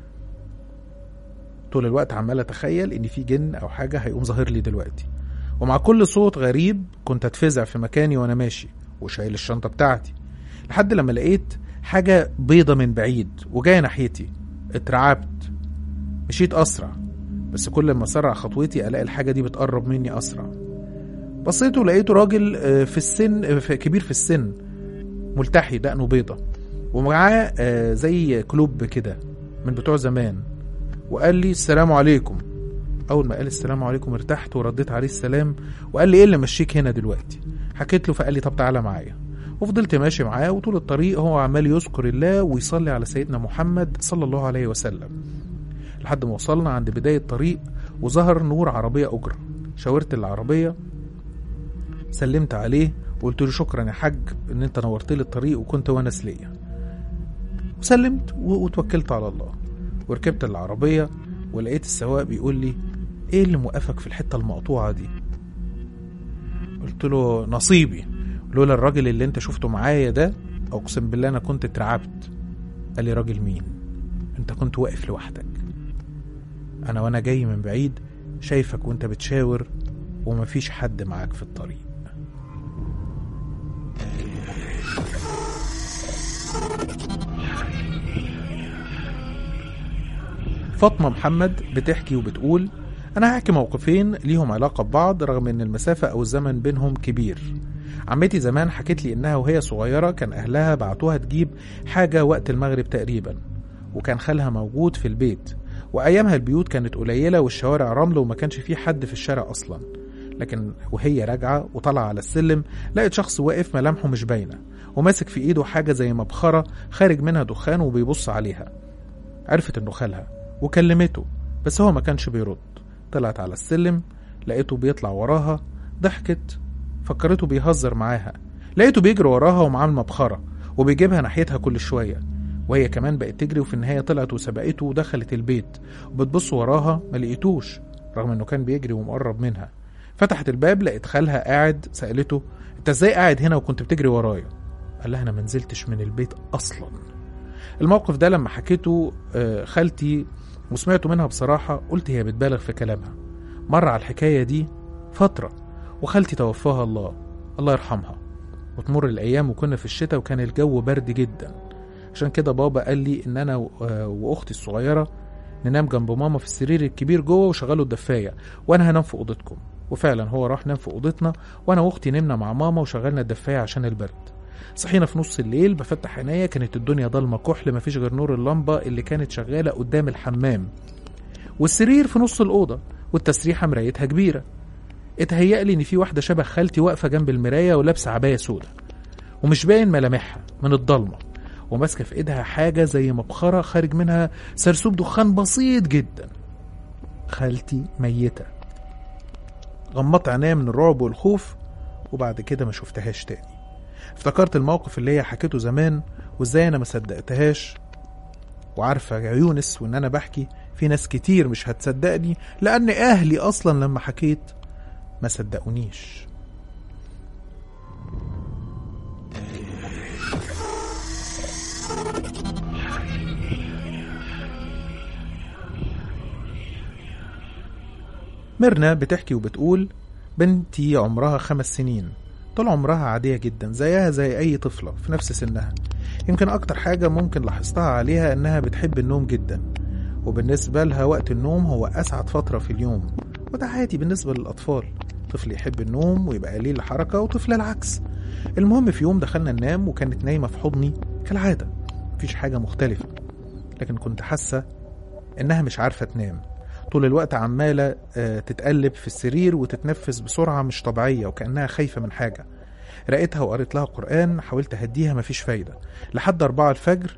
طول الوقت عمال أتخيل إن في جن أو حاجة هيقوم ظاهر لي دلوقتي ومع كل صوت غريب كنت أتفزع في مكاني وأنا ماشي وشايل الشنطة بتاعتي لحد لما لقيت حاجة بيضة من بعيد وجاية ناحيتي اترعبت مشيت أسرع بس كل ما أسرع خطوتي ألاقي الحاجة دي بتقرب مني أسرع بصيت ولقيته راجل آه، في السن آه، في- كبير في السن ملتحي دقنه بيضة ومعاه آه، زي كلوب كده من بتوع زمان وقال لي السلام عليكم أول ما قال السلام عليكم ارتحت ورديت عليه السلام وقال لي إيه اللي مشيك هنا دلوقتي حكيت له فقال لي طب تعالى معايا وفضلت ماشي معاه وطول الطريق هو عمال يذكر الله ويصلي على سيدنا محمد صلى الله عليه وسلم لحد ما وصلنا عند بداية الطريق وظهر نور عربية أجرة شاورت العربية سلمت عليه وقلت له شكرا يا حاج ان انت نورت لي الطريق وكنت ونس ليا وسلمت و- وتوكلت على الله وركبت العربية ولقيت السواق بيقول لي ايه اللي موقفك في الحتة المقطوعة دي قلت له نصيبي لولا الراجل اللي انت شفته معايا ده اقسم بالله انا كنت اترعبت قال لي راجل مين انت كنت واقف لوحدك انا وانا جاي من بعيد شايفك وانت بتشاور ومفيش حد معاك في الطريق فاطمة محمد بتحكي وبتقول أنا هحكي موقفين ليهم علاقة ببعض رغم إن المسافة أو الزمن بينهم كبير عمتي زمان حكت لي إنها وهي صغيرة كان أهلها بعتوها تجيب حاجة وقت المغرب تقريبا وكان خالها موجود في البيت وأيامها البيوت كانت قليلة والشوارع رمل وما كانش فيه حد في الشارع أصلا لكن وهي راجعة وطالعة على السلم لقت شخص واقف ملامحه مش باينة وماسك في إيده حاجة زي مبخرة خارج منها دخان وبيبص عليها عرفت إنه خالها وكلمته بس هو ما كانش بيرد طلعت على السلم لقيته بيطلع وراها ضحكت فكرته بيهزر معاها لقيته بيجري وراها ومعاه المبخرة وبيجيبها ناحيتها كل شوية وهي كمان بقت تجري وفي النهاية طلعت وسبقته ودخلت البيت وبتبص وراها ما لقيتوش رغم انه كان بيجري ومقرب منها فتحت الباب لقيت خالها قاعد سألته انت ازاي قاعد هنا وكنت بتجري ورايا قال لها انا ما نزلتش من البيت اصلا الموقف ده لما حكيته آه، خالتي وسمعته منها بصراحة قلت هي بتبالغ في كلامها مر على الحكاية دي فترة وخالتي توفاها الله الله يرحمها وتمر الأيام وكنا في الشتاء وكان الجو برد جدا عشان كده بابا قال لي إن أنا و- آه، وأختي الصغيرة ننام جنب ماما في السرير الكبير جوه وشغلوا الدفاية وأنا هنام في أوضتكم وفعلا هو راح نام في أوضتنا وأنا وأختي نمنا مع ماما وشغلنا الدفاية عشان البرد صحينا في نص الليل بفتح عينيا كانت الدنيا ضلمة كحل مفيش غير نور اللمبة اللي كانت شغالة قدام الحمام والسرير في نص الأوضة والتسريحة مرايتها كبيرة اتهيأ لي إن في واحدة شبه خالتي واقفة جنب المراية ولابسة عباية سودة ومش باين ملامحها من الضلمة وماسكة في إيدها حاجة زي مبخرة خارج منها سرسوب دخان بسيط جدا خالتي ميتة غمضت عينيا من الرعب والخوف وبعد كده ما شفتهاش تاني افتكرت الموقف اللي هي حكيته زمان وازاي انا ما صدقتهاش وعارفه يا يونس وان انا بحكي في ناس كتير مش هتصدقني لان اهلي اصلا لما حكيت ما صدقونيش ميرنا بتحكي وبتقول بنتي عمرها خمس سنين طول عمرها عادية جدا زيها زي أي طفلة في نفس سنها يمكن أكتر حاجة ممكن لاحظتها عليها إنها بتحب النوم جدا وبالنسبة لها وقت النوم هو أسعد فترة في اليوم وده عادي بالنسبة للأطفال طفل يحب النوم ويبقى قليل الحركة وطفل العكس المهم في يوم دخلنا ننام وكانت نايمة في حضني كالعادة مفيش حاجة مختلفة لكن كنت حاسة إنها مش عارفة تنام طول الوقت عمالة آه، تتقلب في السرير وتتنفس بسرعة مش طبيعية وكأنها خايفة من حاجة رأيتها وقريت لها قرآن حاولت أهديها مفيش فايدة لحد أربعة الفجر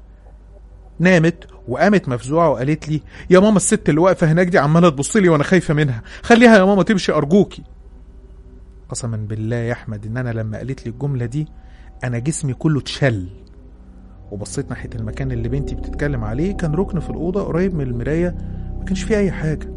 نامت وقامت مفزوعة وقالت لي يا ماما الست اللي واقفة هناك دي عمالة تبص لي وأنا خايفة منها خليها يا ماما تمشي أرجوكي قسما بالله يا أحمد إن أنا لما قالت لي الجملة دي أنا جسمي كله اتشل وبصيت ناحية المكان اللي بنتي بتتكلم عليه كان ركن في الأوضة قريب من المراية ما كانش فيه أي حاجة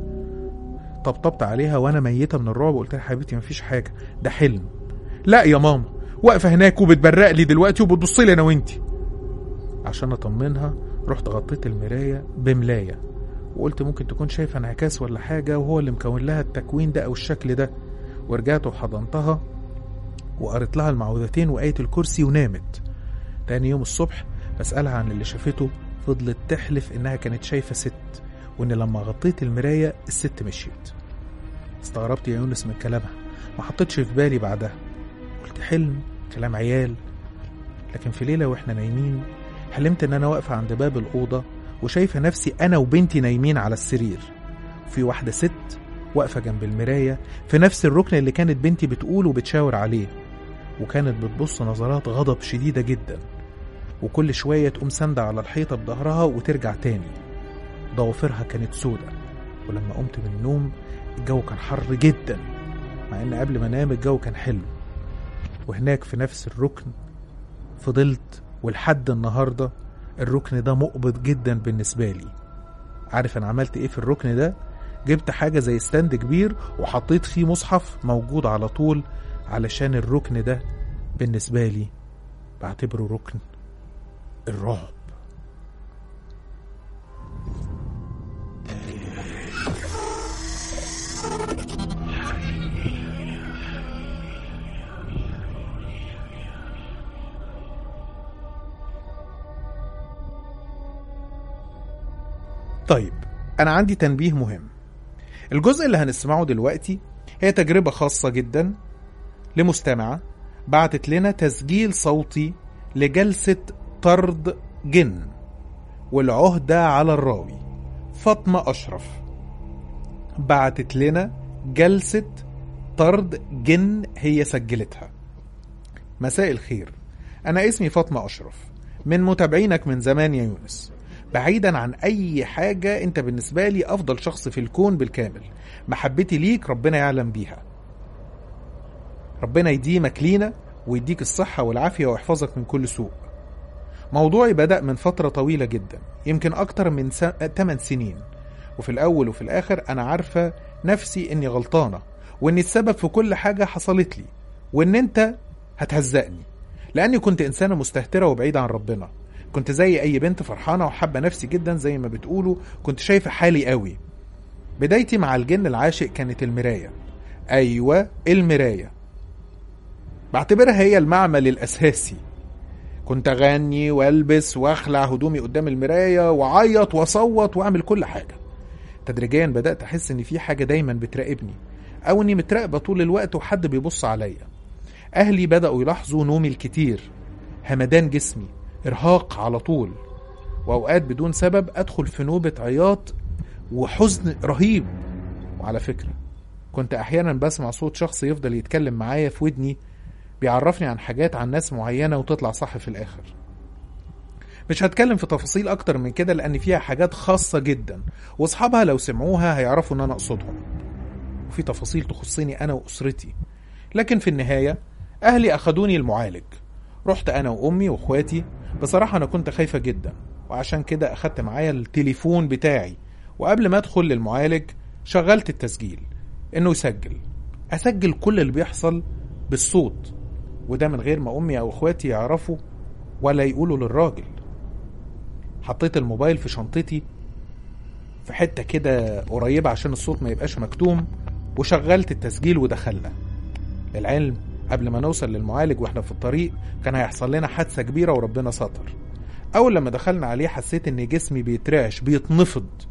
طبطبت عليها وأنا ميتة من الرعب وقلت لها حبيبتي مفيش حاجة ده حلم لا يا ماما واقفة هناك وبتبرق لي دلوقتي وبتبص لي أنا وأنتي عشان أطمنها رحت غطيت المراية بملاية وقلت ممكن تكون شايفة انعكاس ولا حاجة وهو اللي مكون لها التكوين ده أو الشكل ده ورجعت وحضنتها وقريت لها المعوذتين وآية الكرسي ونامت تاني يوم الصبح بسألها عن اللي شافته فضلت تحلف إنها كانت شايفة ست وإن لما غطيت المراية الست مشيت استغربت يا يونس من كلامها ما حطيتش في بالي بعدها قلت حلم كلام عيال لكن في ليلة وإحنا نايمين حلمت إن أنا واقفة عند باب الأوضة وشايفة نفسي أنا وبنتي نايمين على السرير وفي واحدة ست واقفة جنب المراية في نفس الركن اللي كانت بنتي بتقول وبتشاور عليه وكانت بتبص نظرات غضب شديدة جدا وكل شوية تقوم ساندة على الحيطة بظهرها وترجع تاني ضوافرها كانت سودة ولما قمت من النوم الجو كان حر جدا مع ان قبل ما انام الجو كان حلو وهناك في نفس الركن فضلت ولحد النهارده الركن ده مقبض جدا بالنسبه لي عارف انا عملت ايه في الركن ده جبت حاجه زي ستاند كبير وحطيت فيه مصحف موجود على طول علشان الركن ده بالنسبه لي بعتبره ركن الرعب طيب أنا عندي تنبيه مهم الجزء اللي هنسمعه دلوقتي هي تجربة خاصة جدا لمستمعة بعتت لنا تسجيل صوتي لجلسة طرد جن والعهدة على الراوي فاطمة أشرف بعتت لنا جلسة طرد جن هي سجلتها مساء الخير أنا اسمي فاطمة أشرف من متابعينك من زمان يا يونس بعيدا عن اي حاجة انت بالنسبة لي افضل شخص في الكون بالكامل محبتي ليك ربنا يعلم بيها ربنا يديمك لينا ويديك الصحة والعافية ويحفظك من كل سوء موضوعي بدأ من فترة طويلة جدا يمكن أكتر من س... 8 سنين وفي الأول وفي الآخر أنا عارفة نفسي إني غلطانة وإني السبب في كل حاجة حصلت لي وإن أنت هتهزقني لأني كنت إنسانة مستهترة وبعيدة عن ربنا كنت زي اي بنت فرحانه وحابه نفسي جدا زي ما بتقولوا كنت شايفه حالي قوي بدايتي مع الجن العاشق كانت المرايه ايوه المرايه بعتبرها هي المعمل الاساسي كنت اغني والبس واخلع هدومي قدام المرايه واعيط واصوت واعمل كل حاجه تدريجيا بدات احس ان في حاجه دايما بتراقبني او اني متراقبه طول الوقت وحد بيبص عليا اهلي بداوا يلاحظوا نومي الكتير همدان جسمي ارهاق على طول واوقات بدون سبب ادخل في نوبه عياط وحزن رهيب وعلى فكره كنت احيانا بسمع صوت شخص يفضل يتكلم معايا في ودني بيعرفني عن حاجات عن ناس معينه وتطلع صح في الاخر مش هتكلم في تفاصيل اكتر من كده لان فيها حاجات خاصه جدا واصحابها لو سمعوها هيعرفوا ان انا اقصدهم وفي تفاصيل تخصني انا واسرتي لكن في النهايه اهلي اخدوني المعالج رحت انا وامي واخواتي بصراحة أنا كنت خايفة جدا وعشان كده أخدت معايا التليفون بتاعي وقبل ما أدخل للمعالج شغلت التسجيل إنه يسجل أسجل كل اللي بيحصل بالصوت وده من غير ما أمي أو إخواتي يعرفوا ولا يقولوا للراجل حطيت الموبايل في شنطتي في حتة كده قريبة عشان الصوت ما يبقاش مكتوم وشغلت التسجيل ودخلنا للعلم قبل ما نوصل للمعالج واحنا في الطريق كان هيحصل لنا حادثة كبيرة وربنا ستر أول لما دخلنا عليه حسيت إن جسمي بيترعش بيتنفض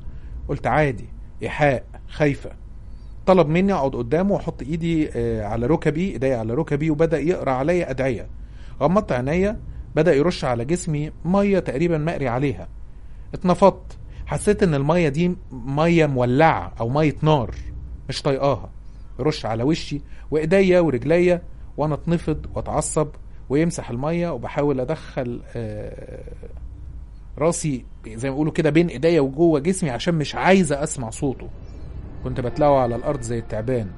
قلت عادي إيحاء خايفة طلب مني أقعد قدامه وأحط إيدي آه، على ركبي إيديا على ركبي وبدأ يقرأ عليا أدعية غمضت عينيا بدأ يرش على جسمي مية تقريبا مقري عليها اتنفضت حسيت ان المية دي مية مولعة او مية نار مش طايقاها يرش على وشي وايديا ورجليا وانا اتنفض واتعصب ويمسح المية وبحاول ادخل آه، راسي زي ما بيقولوا كده بين ايديا وجوه جسمي عشان مش عايزة اسمع صوته كنت بتلاوى على الارض زي التعبان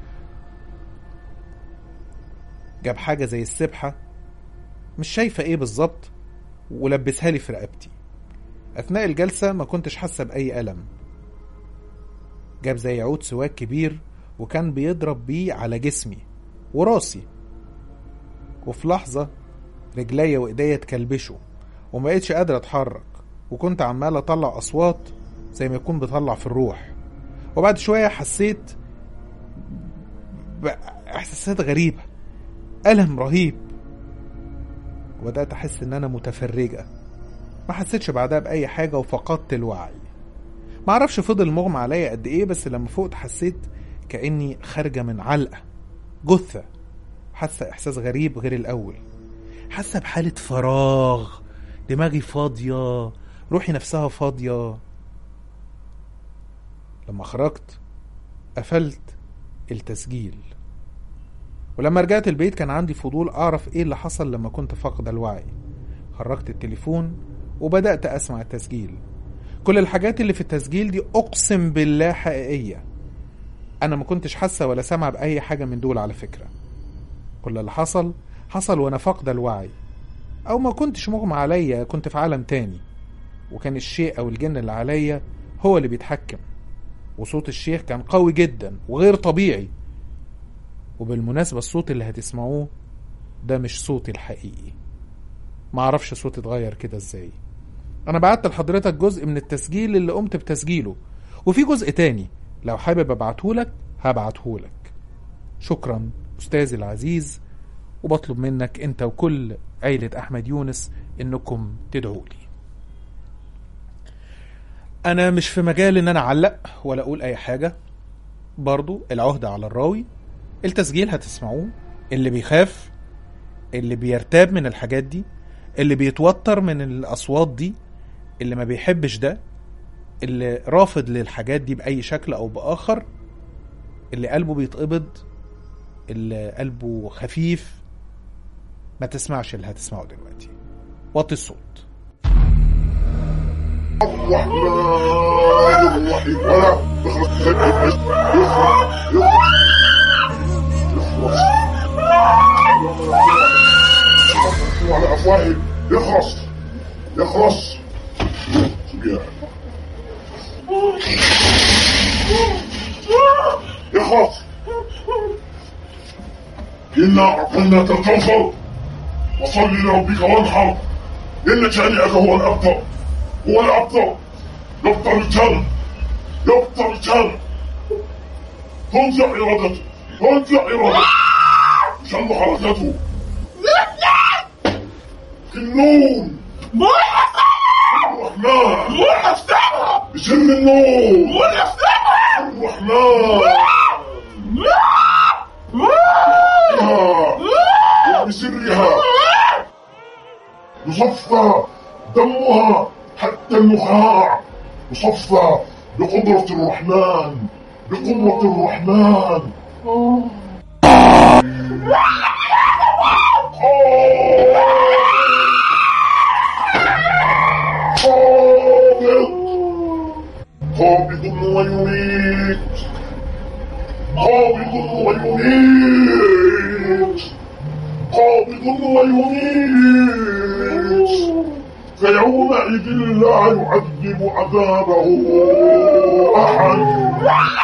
جاب حاجة زي السبحة مش شايفة ايه بالظبط ولبسها لي في رقبتي أثناء الجلسة ما كنتش حاسة بأي ألم جاب زي عود سواك كبير وكان بيضرب بيه على جسمي وراسي وفي لحظة رجليا وإيديا اتكلبشوا ومبقتش قادر أتحرك وكنت عمال أطلع أصوات زي ما يكون بطلع في الروح وبعد شوية حسيت بإحساسات غريبة ألم رهيب وبدأت أحس إن أنا متفرجة ما حسيتش بعدها بأي حاجة وفقدت الوعي معرفش فضل مغمى عليا قد إيه بس لما فقت حسيت كأني خارجة من علقة جثة حاسة إحساس غريب غير الأول حاسة بحالة فراغ دماغي فاضية روحي نفسها فاضية لما خرجت قفلت التسجيل ولما رجعت البيت كان عندي فضول أعرف إيه اللي حصل لما كنت فاقدة الوعي خرجت التليفون وبدأت أسمع التسجيل كل الحاجات اللي في التسجيل دي أقسم بالله حقيقية أنا ما كنتش حاسة ولا سامعة بأي حاجة من دول على فكرة كل اللي حصل حصل وأنا فاقدة الوعي أو ما كنتش مغمى عليا كنت في عالم تاني وكان الشيء أو الجن اللي عليا هو اللي بيتحكم وصوت الشيخ كان قوي جدا وغير طبيعي وبالمناسبة الصوت اللي هتسمعوه ده مش صوتي الحقيقي معرفش صوتي اتغير كده ازاي انا بعت لحضرتك جزء من التسجيل اللي قمت بتسجيله وفي جزء تاني لو حابب ابعتهولك هبعتهولك شكرا استاذي العزيز وبطلب منك انت وكل عيلة احمد يونس انكم تدعولي انا مش في مجال ان انا اعلق ولا اقول اي حاجة برضو العهدة على الراوي التسجيل هتسمعوه اللي بيخاف اللي بيرتاب من الحاجات دي اللي بيتوتر من الأصوات دي اللي ما بيحبش ده اللي رافض للحاجات دي بأي شكل أو بآخر اللي قلبه بيتقبض اللي قلبه خفيف ما تسمعش اللي هتسمعه دلوقتي وطي الصوت الرحمن الرحيم ولا يخلص يخلص يخلص على افواههم يخلص يخلص يخلص إنا أعطيناك الكوثر وصل لربك وانحر إن شانئك هو الأبتر هو الأبتر يبطل الرجال يبطل الرجال تنزع إرادته تنزع إرادته شم حركته النون الرحمن بسر النور الرحمن بها وبسرها يصفى دمها حتى النخاع يصفى بقدرة الرحمن بقوة الرحمن قابض قابض ويميت قابض ويميت قابض ويميت فيومئذ لا يعذب عذابه أحد